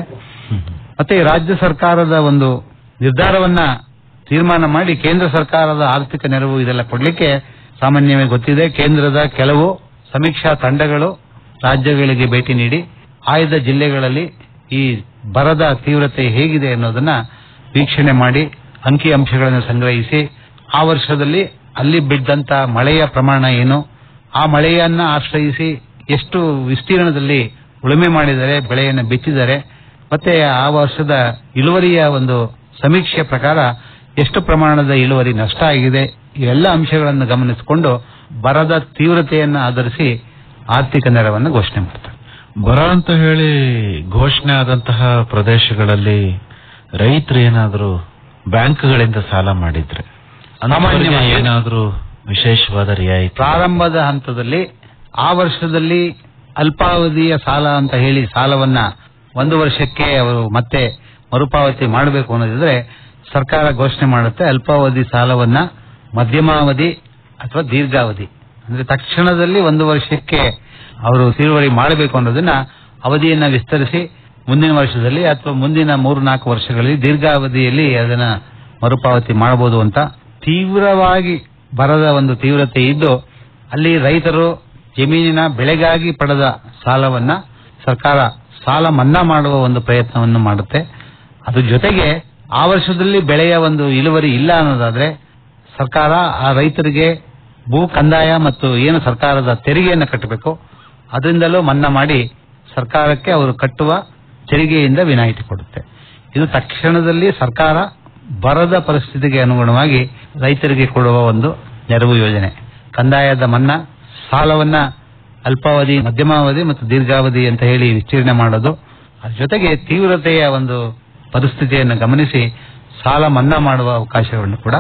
ಮತ್ತೆ ಈ ರಾಜ್ಯ ಸರ್ಕಾರದ ಒಂದು ನಿರ್ಧಾರವನ್ನ ತೀರ್ಮಾನ ಮಾಡಿ ಕೇಂದ್ರ ಸರ್ಕಾರದ ಆರ್ಥಿಕ ನೆರವು ಇದೆಲ್ಲ ಕೊಡ್ಲಿಕ್ಕೆ ಸಾಮಾನ್ಯವಾಗಿ ಗೊತ್ತಿದೆ ಕೇಂದ್ರದ ಕೆಲವು ಸಮೀಕ್ಷಾ ತಂಡಗಳು ರಾಜ್ಯಗಳಿಗೆ ಭೇಟಿ ನೀಡಿ ಆಯ್ದ ಜಿಲ್ಲೆಗಳಲ್ಲಿ ಈ ಬರದ ತೀವ್ರತೆ ಹೇಗಿದೆ ಅನ್ನೋದನ್ನ ವೀಕ್ಷಣೆ ಮಾಡಿ ಅಂಕಿ ಅಂಶಗಳನ್ನು ಸಂಗ್ರಹಿಸಿ ಆ ವರ್ಷದಲ್ಲಿ ಅಲ್ಲಿ ಬಿದ್ದಂತ ಮಳೆಯ ಪ್ರಮಾಣ ಏನು ಆ ಮಳೆಯನ್ನ ಆಶ್ರಯಿಸಿ ಎಷ್ಟು ವಿಸ್ತೀರ್ಣದಲ್ಲಿ ಉಳುಮೆ ಮಾಡಿದರೆ ಬೆಳೆಯನ್ನು ಬಿತ್ತಿದ್ದಾರೆ ಮತ್ತೆ ಆ ವರ್ಷದ ಇಳುವರಿಯ ಒಂದು ಸಮೀಕ್ಷೆ ಪ್ರಕಾರ ಎಷ್ಟು ಪ್ರಮಾಣದ ಇಳುವರಿ ನಷ್ಟ ಆಗಿದೆ ಇವೆಲ್ಲ ಅಂಶಗಳನ್ನು ಗಮನಿಸಿಕೊಂಡು ಬರದ ತೀವ್ರತೆಯನ್ನು ಆಧರಿಸಿ ಆರ್ಥಿಕ ನೆರವನ್ನು ಘೋಷಣೆ ಮಾಡ್ತಾರೆ ಬರ ಅಂತ ಹೇಳಿ ಘೋಷಣೆ ಆದಂತಹ ಪ್ರದೇಶಗಳಲ್ಲಿ ರೈತರು ಏನಾದರೂ ಬ್ಯಾಂಕ್ಗಳಿಂದ ಸಾಲ ಮಾಡಿದ್ರೆ ಸಾಮಾನ್ಯವಾಗಿ ಸಾಮಾನ್ಯ ಏನಾದರೂ ವಿಶೇಷವಾದ ರಿಯಾಯಿತಿ ಪ್ರಾರಂಭದ ಹಂತದಲ್ಲಿ ಆ ವರ್ಷದಲ್ಲಿ ಅಲ್ಪಾವಧಿಯ ಸಾಲ ಅಂತ ಹೇಳಿ ಸಾಲವನ್ನ ಒಂದು ವರ್ಷಕ್ಕೆ ಅವರು ಮತ್ತೆ ಮರುಪಾವತಿ ಮಾಡಬೇಕು ಅನ್ನೋದಿದ್ರೆ ಸರ್ಕಾರ ಘೋಷಣೆ ಮಾಡುತ್ತೆ ಅಲ್ಪಾವಧಿ ಸಾಲವನ್ನ ಮಧ್ಯಮಾವಧಿ ಅಥವಾ ದೀರ್ಘಾವಧಿ ಅಂದ್ರೆ ತಕ್ಷಣದಲ್ಲಿ ಒಂದು ವರ್ಷಕ್ಕೆ ಅವರು ತೀರುವಳಿ ಮಾಡಬೇಕು ಅನ್ನೋದನ್ನ ಅವಧಿಯನ್ನ ವಿಸ್ತರಿಸಿ ಮುಂದಿನ ವರ್ಷದಲ್ಲಿ ಅಥವಾ ಮುಂದಿನ ಮೂರು ನಾಲ್ಕು ವರ್ಷಗಳಲ್ಲಿ ದೀರ್ಘಾವಧಿಯಲ್ಲಿ ಅದನ್ನ ಮರುಪಾವತಿ ಮಾಡಬಹುದು ಅಂತ ತೀವ್ರವಾಗಿ ಬರದ ಒಂದು ತೀವ್ರತೆ ಇದ್ದು ಅಲ್ಲಿ ರೈತರು ಜಮೀನಿನ ಬೆಳೆಗಾಗಿ ಪಡೆದ ಸಾಲವನ್ನ ಸರ್ಕಾರ ಸಾಲ ಮನ್ನಾ ಮಾಡುವ ಒಂದು ಪ್ರಯತ್ನವನ್ನು ಮಾಡುತ್ತೆ ಅದ್ರ ಜೊತೆಗೆ ಆ ವರ್ಷದಲ್ಲಿ ಬೆಳೆಯ ಒಂದು ಇಳುವರಿ ಇಲ್ಲ ಅನ್ನೋದಾದ್ರೆ ಸರ್ಕಾರ ಆ ರೈತರಿಗೆ ಭೂ ಕಂದಾಯ ಮತ್ತು ಏನು ಸರ್ಕಾರದ ತೆರಿಗೆಯನ್ನು ಕಟ್ಟಬೇಕು ಅದರಿಂದಲೂ ಮನ್ನಾ ಮಾಡಿ ಸರ್ಕಾರಕ್ಕೆ ಅವರು ಕಟ್ಟುವ ತೆರಿಗೆಯಿಂದ ವಿನಾಯಿತಿ ಕೊಡುತ್ತೆ ಇದು ತಕ್ಷಣದಲ್ಲಿ ಸರ್ಕಾರ ಬರದ ಪರಿಸ್ಥಿತಿಗೆ ಅನುಗುಣವಾಗಿ ರೈತರಿಗೆ ಕೊಡುವ ಒಂದು ನೆರವು ಯೋಜನೆ ಕಂದಾಯದ ಮನ್ನಾ ಸಾಲವನ್ನ ಅಲ್ಪಾವಧಿ ಮಧ್ಯಮಾವಧಿ ಮತ್ತು ದೀರ್ಘಾವಧಿ ಅಂತ ಹೇಳಿ ವಿಸ್ತೀರ್ಣೆ ಮಾಡೋದು ಅದ್ರ ಜೊತೆಗೆ ತೀವ್ರತೆಯ ಒಂದು ಪರಿಸ್ಥಿತಿಯನ್ನು ಗಮನಿಸಿ ಸಾಲ ಮನ್ನಾ ಮಾಡುವ ಅವಕಾಶಗಳನ್ನು ಕೂಡ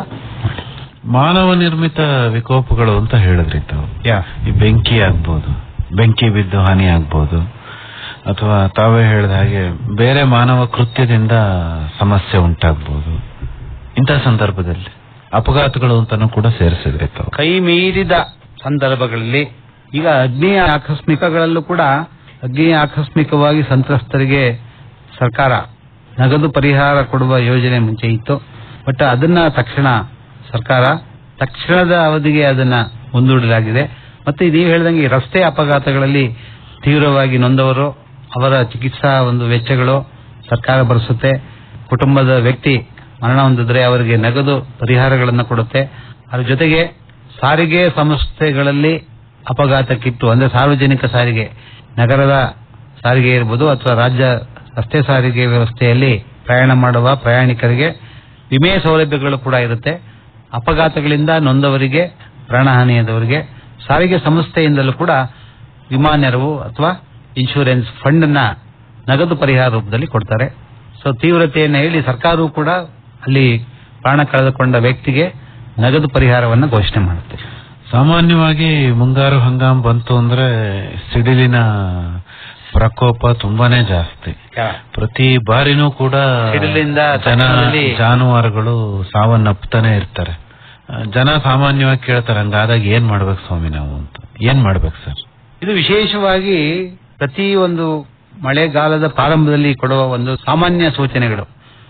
ಮಾನವ ನಿರ್ಮಿತ ವಿಕೋಪಗಳು ಅಂತ ಹೇಳಿದ್ರಿ ತಾವು ಯಾ ಈ ಬೆಂಕಿ ಆಗ್ಬೋದು ಬೆಂಕಿ ಬಿದ್ದು ಹಾನಿ ಆಗ್ಬೋದು ಅಥವಾ ತಾವೇ ಹೇಳಿದ ಹಾಗೆ ಬೇರೆ ಮಾನವ ಕೃತ್ಯದಿಂದ ಸಮಸ್ಯೆ ಉಂಟಾಗ್ಬೋದು ಇಂಥ ಸಂದರ್ಭದಲ್ಲಿ ಅಪಘಾತಗಳು ಅಂತಾನೂ ಕೂಡ ಸೇರಿಸಿದ್ರಿ ತಾವು ಕೈ ಮೀರಿದ ಸಂದರ್ಭಗಳಲ್ಲಿ ಈಗ ಅಗ್ನಿ ಆಕಸ್ಮಿಕಗಳಲ್ಲೂ ಕೂಡ ಅಗ್ನಿ ಆಕಸ್ಮಿಕವಾಗಿ ಸಂತ್ರಸ್ತರಿಗೆ ಸರ್ಕಾರ ನಗದು ಪರಿಹಾರ ಕೊಡುವ ಯೋಜನೆ ಮುಂಚೆ ಇತ್ತು ಬಟ್ ಅದನ್ನ ತಕ್ಷಣ ಸರ್ಕಾರ ತಕ್ಷಣದ ಅವಧಿಗೆ ಅದನ್ನ ಮುಂದೂಡಲಾಗಿದೆ ಮತ್ತೆ ನೀವು ಹೇಳ್ದಂಗೆ ಈ ರಸ್ತೆ ಅಪಘಾತಗಳಲ್ಲಿ ತೀವ್ರವಾಗಿ ನೊಂದವರು ಅವರ ಚಿಕಿತ್ಸಾ ಒಂದು ವೆಚ್ಚಗಳು ಸರ್ಕಾರ ಭರಿಸುತ್ತೆ ಕುಟುಂಬದ ವ್ಯಕ್ತಿ ಮರಣ ಹೊಂದಿದ್ರೆ ಅವರಿಗೆ ನಗದು ಪರಿಹಾರಗಳನ್ನು ಕೊಡುತ್ತೆ ಅದ್ರ ಜೊತೆಗೆ ಸಾರಿಗೆ ಸಂಸ್ಥೆಗಳಲ್ಲಿ ಅಪಘಾತಕ್ಕಿಟ್ಟು ಅಂದ್ರೆ ಸಾರ್ವಜನಿಕ ಸಾರಿಗೆ ನಗರದ ಸಾರಿಗೆ ಇರ್ಬೋದು ಅಥವಾ ರಾಜ್ಯ ರಸ್ತೆ ಸಾರಿಗೆ ವ್ಯವಸ್ಥೆಯಲ್ಲಿ ಪ್ರಯಾಣ ಮಾಡುವ ಪ್ರಯಾಣಿಕರಿಗೆ ವಿಮೆ ಸೌಲಭ್ಯಗಳು ಕೂಡ ಇರುತ್ತೆ ಅಪಘಾತಗಳಿಂದ ನೊಂದವರಿಗೆ ಪ್ರಾಣಹಾನಿಯಾದವರಿಗೆ ಸಾರಿಗೆ ಸಂಸ್ಥೆಯಿಂದಲೂ ಕೂಡ ವಿಮಾ ನೆರವು ಅಥವಾ ಇನ್ಶೂರೆನ್ಸ್ ಫಂಡ್ ನ ನಗದು ಪರಿಹಾರ ರೂಪದಲ್ಲಿ ಕೊಡ್ತಾರೆ ಸೊ ತೀವ್ರತೆಯನ್ನು ಹೇಳಿ ಸರ್ಕಾರವೂ ಕೂಡ ಅಲ್ಲಿ ಪ್ರಾಣ ಕಳೆದುಕೊಂಡ ವ್ಯಕ್ತಿಗೆ ನಗದು ಪರಿಹಾರವನ್ನು ಘೋಷಣೆ ಮಾಡುತ್ತೆ ಸಾಮಾನ್ಯವಾಗಿ ಮುಂಗಾರು ಹಂಗಾಮ್ ಬಂತು ಅಂದ್ರೆ ಸಿಡಿಲಿನ ಪ್ರಕೋಪ ತುಂಬಾನೇ ಜಾಸ್ತಿ ಪ್ರತಿ ಬಾರಿನೂ ಕೂಡ ಸಿಡಿಲಿಂದ ಜನ ತಕ್ಷಣದಲ್ಲಿ- ಜಾನುವಾರುಗಳು ಸಾವನ್ನಪ್ತಾನೆ ಇರ್ತಾರೆ ಆ, ಜನ ಸಾಮಾನ್ಯವಾಗಿ ಕೇಳ್ತಾರೆ ಹಂಗಾದಾಗ ಏನ್ ಮಾಡ್ಬೇಕು ಸ್ವಾಮಿ ನಾವು ಅಂತ ಏನ್ ಮಾಡ್ಬೇಕು ಸರ್ ಇದು ವಿಶೇಷವಾಗಿ ಪ್ರತಿ ಒಂದು ಮಳೆಗಾಲದ ಪ್ರಾರಂಭದಲ್ಲಿ ಕೊಡುವ ಒಂದು ಸಾಮಾನ್ಯ ಸೂಚನೆಗಳು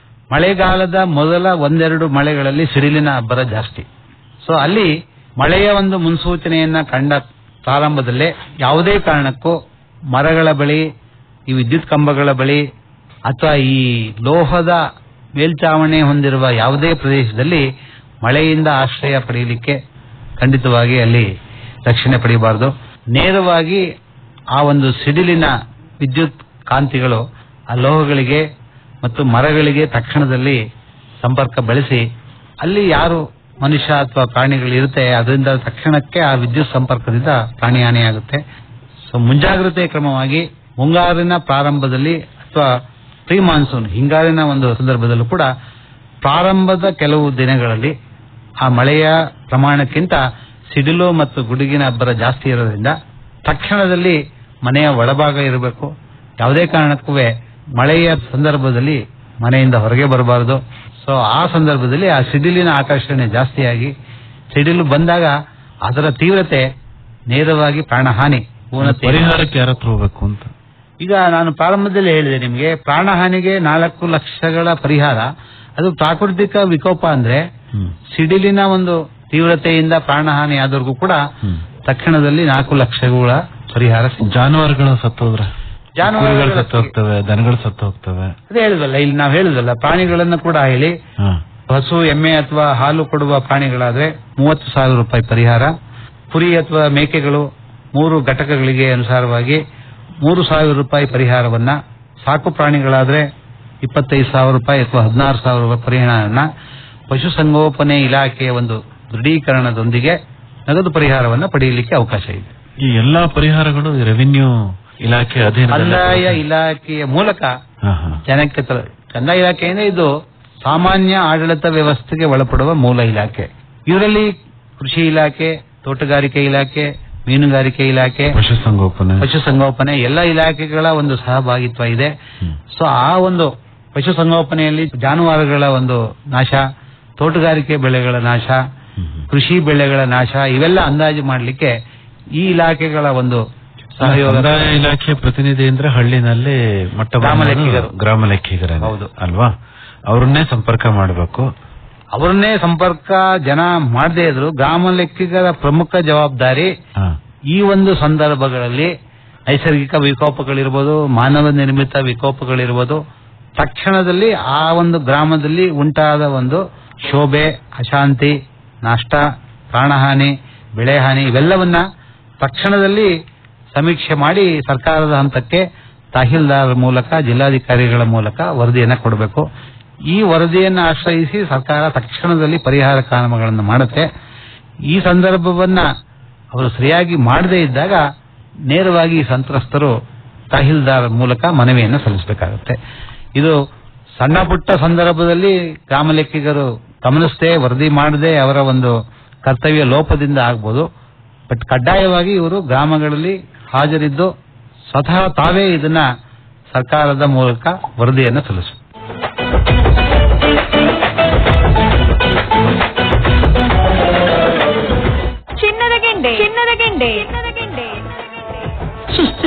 ಮಳೆಗಾಲದ ಮೊದಲ ಒಂದೆರಡು ಮಳೆಗಳಲ್ಲಿ ಸಿಡಿಲಿನ ಅಬ್ಬರ ಜಾಸ್ತಿ ಸೊ ಅಲ್ಲಿ ಮಳೆಯ ಒಂದು ಮುನ್ಸೂಚನೆಯನ್ನ ಕಂಡ ಪ್ರಾರಂಭದಲ್ಲೇ ಯಾವುದೇ ಕಾರಣಕ್ಕೂ ಮರಗಳ ಬಳಿ ಈ ವಿದ್ಯುತ್ ಕಂಬಗಳ ಬಳಿ ಅಥವಾ ಈ ಲೋಹದ ಮೇಲ್ಚಾವಣಿ ಹೊಂದಿರುವ ಯಾವುದೇ ಪ್ರದೇಶದಲ್ಲಿ ಮಳೆಯಿಂದ ಆಶ್ರಯ ಪಡೆಯಲಿಕ್ಕೆ ಖಂಡಿತವಾಗಿ ಅಲ್ಲಿ ರಕ್ಷಣೆ ಪಡೆಯಬಾರದು ನೇರವಾಗಿ ಆ ಒಂದು ಸಿಡಿಲಿನ ವಿದ್ಯುತ್ ಕಾಂತಿಗಳು ಆ ಲೋಹಗಳಿಗೆ ಮತ್ತು ಮರಗಳಿಗೆ ತಕ್ಷಣದಲ್ಲಿ ಸಂಪರ್ಕ ಬೆಳೆಸಿ ಅಲ್ಲಿ ಯಾರು ಮನುಷ್ಯ ಅಥವಾ ಪ್ರಾಣಿಗಳು ಇರುತ್ತೆ ಅದರಿಂದ ತಕ್ಷಣಕ್ಕೆ ಆ ವಿದ್ಯುತ್ ಸಂಪರ್ಕದಿಂದ ಪ್ರಾಣಿ ಹಾನಿಯಾಗುತ್ತೆ ಸೊ ಮುಂಜಾಗ್ರತೆ ಕ್ರಮವಾಗಿ ಮುಂಗಾರಿನ ಪ್ರಾರಂಭದಲ್ಲಿ ಅಥವಾ ಪ್ರೀ ಮಾನ್ಸೂನ್ ಹಿಂಗಾರಿನ ಒಂದು ಸಂದರ್ಭದಲ್ಲೂ ಕೂಡ ಪ್ರಾರಂಭದ ಕೆಲವು ದಿನಗಳಲ್ಲಿ ಆ ಮಳೆಯ ಪ್ರಮಾಣಕ್ಕಿಂತ ಸಿಡಿಲು ಮತ್ತು ಗುಡುಗಿನ ಅಬ್ಬರ ಜಾಸ್ತಿ ಇರೋದ್ರಿಂದ ತಕ್ಷಣದಲ್ಲಿ ಮನೆಯ ಒಳಭಾಗ ಇರಬೇಕು ಯಾವುದೇ ಕಾರಣಕ್ಕೂ ಮಳೆಯ ಸಂದರ್ಭದಲ್ಲಿ ಮನೆಯಿಂದ ಹೊರಗೆ ಬರಬಾರದು ಸೊ ಆ ಸಂದರ್ಭದಲ್ಲಿ ಆ ಸಿಡಿಲಿನ ಆಕರ್ಷಣೆ ಜಾಸ್ತಿಯಾಗಿ ಸಿಡಿಲು ಬಂದಾಗ ಅದರ ತೀವ್ರತೆ ನೇರವಾಗಿ ಪ್ರಾಣಹಾನಿ ಪೂರ್ಣತೆ ಪರಿಹಾರಕ್ಕೆ ಯಾರ ಹತ್ರ ಹೋಗ್ಬೇಕು ಅಂತ ಈಗ ನಾನು ಪ್ರಾರಂಭದಲ್ಲಿ ಹೇಳಿದೆ ನಿಮಗೆ ಪ್ರಾಣಹಾನಿಗೆ ನಾಲ್ಕು ಲಕ್ಷಗಳ ಪರಿಹಾರ ಅದು ಪ್ರಾಕೃತಿಕ ವಿಕೋಪ ಅಂದ್ರೆ ಸಿಡಿಲಿನ ಒಂದು ತೀವ್ರತೆಯಿಂದ ಪ್ರಾಣಹಾನಿ ಆದವ್ರಿಗೂ ಕೂಡ ತಕ್ಷಣದಲ್ಲಿ ನಾಲ್ಕು ಲಕ್ಷಗಳ ಪರಿಹಾರ ಸಿಗುತ್ತೆ. ಜಾನುವಾರುಗಳು ಸತ್ತೋದ್ರೆ ಜಾನುವಾರುಗಳು ಕುರಿಗಳು ಸತ್ತು ಹೋಗ್ತವೆ ದನಗಳು ಸತ್ತು ಹೋಗ್ತವೆ ಅದೇ ಹೇಳಿದ್ವಲ್ಲ ಇಲ್ಲಿ ನಾವು ಹೇಳಿದ್ವಲ್ಲ ಪ್ರಾಣಿಗಳನ್ನ ಕೂಡ ಹೇಳಿ ಹಾ ಹಸು ಎಮ್ಮೆ ಅಥವಾ ಹಾಲು ಕೊಡುವ ಪ್ರಾಣಿಗಳಾದ್ರೆ ಮೂವತ್ತು ಸಾವಿರ ರೂಪಾಯಿ ಪರಿಹಾರ ಕುರಿ ಅಥವಾ ಮೇಕೆಗಳು ಮೂರು ಘಟಕಗಳಿಗೆ ಅನುಸಾರವಾಗಿ ಮೂರು ಸಾವಿರ ರೂಪಾಯಿ ಪರಿಹಾರವನ್ನ ಸಾಕು ಪ್ರಾಣಿಗಳಾದ್ರೆ ಇಪ್ಪತ್ತೈದು ಸಾವಿರ ರೂಪಾಯಿ ಅಥವಾ ಹದಿನಾರು ಸಾವಿರ ರೂಪಾಯಿ ಪರಿಹಾರವನ್ನ ಪಶುಸಂಗೋಪನೆ ಇಲಾಖೆಯ ಒಂದು ದೃಢೀಕರಣದೊಂದಿಗೆ ನಗದು ಪರಿಹಾರವನ್ನ ಪಡೆಯಲಿಕ್ಕೆ ಅವಕಾಶ ಇದೆ ಈ ಎಲ್ಲಾ ಪರಿಹಾರಗಳು ರೆವಿನ್ಯೂ ಇಲಾಖೆ ಅಧೀನ ಕಂದಾಯ ಇಲಾಖೆಯ ಮೂಲಕ ಜನಕ್ಕೆ ತಲ- ಕಂದಾಯ ಇಲಾಖೆ ಅಂದ್ರೆ ಇದು ಸಾಮಾನ್ಯ ಆಡಳಿತ ವ್ಯವಸ್ಥೆಗೆ ಒಳಪಡುವ ಮೂಲ ಇಲಾಖೆ ಇದರಲ್ಲಿ ಕೃಷಿ ಇಲಾಖೆ ತೋಟಗಾರಿಕೆ ಇಲಾಖೆ ಮೀನುಗಾರಿಕೆ ಇಲಾಖೆ ಪಶುಸಂಗೋಪನೆ ಪಶುಸಂಗೋಪನೆ ಎಲ್ಲ ಇಲಾಖೆಗಳ ಒಂದು ಸಹಭಾಗಿತ್ವ ಇದೆ ಸೊ ಆ ಒಂದು ಪಶುಸಂಗೋಪನೆಯಲ್ಲಿ ಜಾನುವಾರುಗಳ ಒಂದು ನಾಶ ತೋಟಗಾರಿಕೆ ಬೆಳೆಗಳ ನಾಶ ಕೃಷಿ ಬೆಳೆಗಳ ನಾಶ ಇವೆಲ್ಲ ಅಂದಾಜು ಮಾಡಲಿಕ್ಕೆ ಈ ಇಲಾಖೆಗಳ ಒಂದು ಸಹಯೋಗ ಕಂದಾಯ ಇಲಾಖೆ ಪ್ರತಿನಿಧಿ ಅಂದ್ರೆ ಹಳ್ಳಿನಲ್ಲಿ ಮೊಟ್ಟ ಗ್ರಾಮ ಮೊದಲು ಲೆಕ್ಕಿಗರು. ಗ್ರಾಮ ಲೆಕ್ಕಿಗರ ಹೌದು. ಅಲ್ವಾ ಅವ್ರನ್ನೇ ಸಂಪರ್ಕ ಮಾಡಬೇಕು ಅವರನ್ನೇ ಸಂಪರ್ಕ ಜನ ಮಾಡದೇ ಇದ್ರು ಗ್ರಾಮ ಲೆಕ್ಕಿಗರ ಪ್ರಮುಖ ಜವಾಬ್ದಾರಿ ಈ ಒಂದು ಸಂದರ್ಭಗಳಲ್ಲಿ ನೈಸರ್ಗಿಕ ವಿಕೋಪಗಳಿರ್ಬೋದು ಮಾನವ ನಿರ್ಮಿತ ವಿಕೋಪಗಳಿರ್ಬೋದು ತಕ್ಷಣದಲ್ಲಿ ಆ ಒಂದು ಗ್ರಾಮದಲ್ಲಿ ಉಂಟಾದ ಒಂದು ಶೋಭೆ ಅಶಾಂತಿ ನಷ್ಟ ಪ್ರಾಣಹಾನಿ ಬೆಳೆ ಹಾನಿ ಇವೆಲ್ಲವನ್ನ ತಕ್ಷಣದಲ್ಲಿ ಸಮೀಕ್ಷೆ ಮಾಡಿ ಸರ್ಕಾರದ ಹಂತಕ್ಕೆ ತಹಸೀಲ್ದಾರ್ ಮೂಲಕ ಜಿಲ್ಲಾಧಿಕಾರಿಗಳ ಮೂಲಕ ವರದಿಯನ್ನ ಕೊಡಬೇಕು ಈ ವರದಿಯನ್ನು ಆಶ್ರಯಿಸಿ ಸರ್ಕಾರ ತಕ್ಷಣದಲ್ಲಿ ಪರಿಹಾರ ಕ್ರಮಗಳನ್ನು ಮಾಡುತ್ತೆ ಈ ಸಂದರ್ಭವನ್ನ ಅವರು ಸರಿಯಾಗಿ ಮಾಡದೇ ಇದ್ದಾಗ ನೇರವಾಗಿ ಸಂತ್ರಸ್ತರು ತಹಸೀಲ್ದಾರ್ ಮೂಲಕ ಮನವಿಯನ್ನು ಸಲ್ಲಿಸಬೇಕಾಗುತ್ತೆ ಇದು ಸಣ್ಣ ಪುಟ್ಟ ಸಂದರ್ಭದಲ್ಲಿ ಗ್ರಾಮ ಲೆಕ್ಕಿಗರು ಗಮನಿಸದೆ ವರದಿ ಮಾಡದೆ ಅವರ ಒಂದು ಕರ್ತವ್ಯ ಲೋಪದಿಂದ ಆಗ್ಬೋದು ಬಟ್ ಕಡ್ಡಾಯವಾಗಿ ಇವರು ಗ್ರಾಮಗಳಲ್ಲಿ ಹಾಜರಿದ್ದು ಸ್ವತಃ ತಾವೇ ಇದನ್ನ ಸರ್ಕಾರದ ಮೂಲಕ ವರದಿಯನ್ನು ಸಲ್ಲಿಸಬೇಕು ಚಿನ್ನದ ಗೆಂಡೆ ಚಿನ್ನದ ಗೆಂಡೆ ಚಿನ್ನದ ಗೆಂಡೆ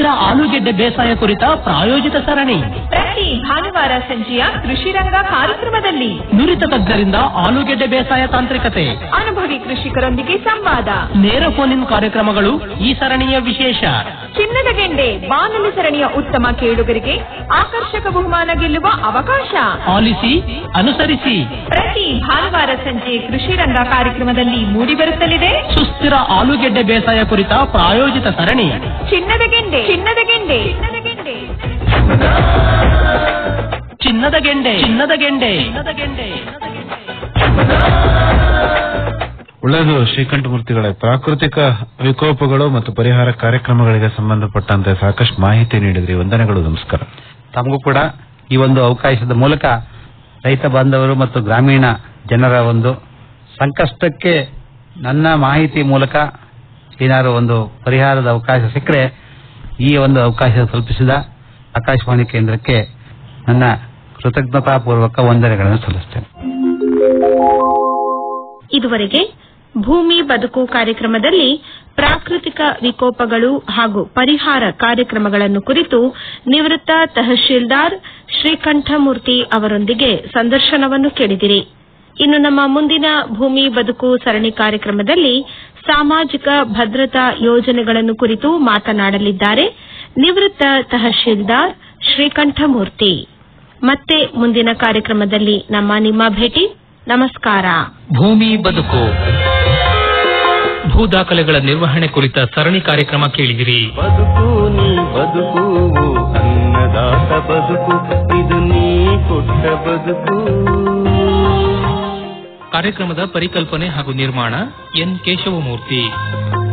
ಸುಸ್ಥಿರ ಆಲೂಗೆಡ್ಡೆ ಬೇಸಾಯ ಕುರಿತ ಪ್ರಾಯೋಜಿತ ಸರಣಿ ಪ್ರತಿ ಭಾನುವಾರ ಸಂಜೆಯ ಕೃಷಿ ರಂಗ ಕಾರ್ಯಕ್ರಮದಲ್ಲಿ ನುರಿತ ತಜ್ಞರಿಂದ ಆಲೂಗೆಡ್ಡೆ ಬೇಸಾಯ ತಾಂತ್ರಿಕತೆ ಅನುಭವಿ ಕೃಷಿಕರೊಂದಿಗೆ ಸಂವಾದ ನೇರ ಫೋನ್ ಇನ್ ಕಾರ್ಯಕ್ರಮಗಳು ಈ ಸರಣಿಯ ವಿಶೇಷ ಚಿನ್ನದ ಗೆಂಡೆ ಬಾನುಲಿ ಸರಣಿಯ ಉತ್ತಮ ಕೇಳುಗರಿಗೆ ಆಕರ್ಷಕ ಬಹುಮಾನ ಗೆಲ್ಲುವ ಅವಕಾಶ ಆಲಿಸಿ ಅನುಸರಿಸಿ ಪ್ರತಿ ಭಾನುವಾರ ಸಂಜೆ ಕೃಷಿ ರಂಗ ಕಾರ್ಯಕ್ರಮದಲ್ಲಿ ಮೂಡಿಬರುತ್ತಲಿದೆ ಸುಸ್ಥಿರ ಆಲೂಗೆಡ್ಡೆ ಬೇಸಾಯ ಕುರಿತ ಪ್ರಾಯೋಜಿತ ಸರಣಿ ಚಿನ್ನದ ಗೆಂಡೆ ಚಿನ್ನದ ಗೆಂಡೆ ಚಿನ್ನದ ಗೆಂಡೆ ಚಿನ್ನದ ಗೆಂಡೆ ಚಿನ್ನದ ಗೆಂಡೆ ಚಿನ್ನದ ಗೆಂಡೆ ಒಳ್ಳೆಯದು ಶ್ರೀಕಂಠಮೂರ್ತಿಗಳೇ ಪ್ರಾಕೃತಿಕ ವಿಕೋಪಗಳು ಮತ್ತು ಪರಿಹಾರ ಕಾರ್ಯಕ್ರಮಗಳಿಗೆ ಸಂಬಂಧಪಟ್ಟಂತೆ ಸಾಕಷ್ಟು ಮಾಹಿತಿ ನೀಡಿದ್ರಿ ವಂದನೆಗಳು ನಮಸ್ಕಾರ ತಮಗೂ ಕೂಡ ಈ ಒಂದು ಅವಕಾಶದ ಮೂಲಕ ರೈತ ಬಾಂಧವರು ಮತ್ತು ಗ್ರಾಮೀಣ ಜನರ ಒಂದು ಸಂಕಷ್ಟಕ್ಕೆ ನನ್ನ ಮಾಹಿತಿ ಮೂಲಕ ಏನಾದ್ರು ಒಂದು ಪರಿಹಾರದ ಅವಕಾಶ ಸಿಕ್ಕರೆ ಈ ಒಂದು ಅವಕಾಶ ಕಲ್ಪಿಸಿದ ಆಕಾಶವಾಣಿ ಕೇಂದ್ರಕ್ಕೆ ನನ್ನ ಕೃತಜ್ಞತಾಪೂರ್ವಕ ವಂದನೆಗಳನ್ನು ಸಲ್ಲಿಸ್ತೇನೆ ಇದುವರೆಗೆ ಭೂಮಿ ಬದುಕು ಕಾರ್ಯಕ್ರಮದಲ್ಲಿ ಪ್ರಾಕೃತಿಕ ವಿಕೋಪಗಳು ಹಾಗೂ ಪರಿಹಾರ ಕಾರ್ಯಕ್ರಮಗಳನ್ನು ಕುರಿತು ನಿವೃತ್ತ ತಹಶೀಲ್ದಾರ್ ಶ್ರೀಕಂಠಮೂರ್ತಿ ಅವರೊಂದಿಗೆ ಸಂದರ್ಶನವನ್ನು ಕೇಳಿದಿರಿ ಇನ್ನು ನಮ್ಮ ಮುಂದಿನ ಭೂಮಿ ಬದುಕು ಸರಣಿ ಕಾರ್ಯಕ್ರಮದಲ್ಲಿ ಸಾಮಾಜಿಕ ಭದ್ರತಾ ಯೋಜನೆಗಳನ್ನು ಕುರಿತು ಮಾತನಾಡಲಿದ್ದಾರೆ ನಿವೃತ್ತ ತಹಶೀಲ್ದಾರ್ ಶ್ರೀಕಂಠಮೂರ್ತಿ ಮತ್ತೆ ಮುಂದಿನ ಕಾರ್ಯಕ್ರಮದಲ್ಲಿ ನಮ್ಮ ನಿಮ್ಮ ಭೇಟಿ ನಮಸ್ಕಾರ ಭೂಮಿ ಬದುಕು ಭೂ ದಾಖಲೆಗಳ ನಿರ್ವಹಣೆ ಕುರಿತ ಸರಣಿ ಕಾರ್ಯಕ್ರಮ ಕೇಳಿದಿರಿ ಬದುಕು ನೀ ಬದುಕು ಅನ್ನದಾತ ಬದುಕು ಇದು ನೀ ಕೊಟ್ಟ ಬದುಕು ಕಾರ್ಯಕ್ರಮದ ಪರಿಕಲ್ಪನೆ ಹಾಗೂ ನಿರ್ಮಾಣ ಎನ್ ಕೇಶವಮೂರ್ತಿ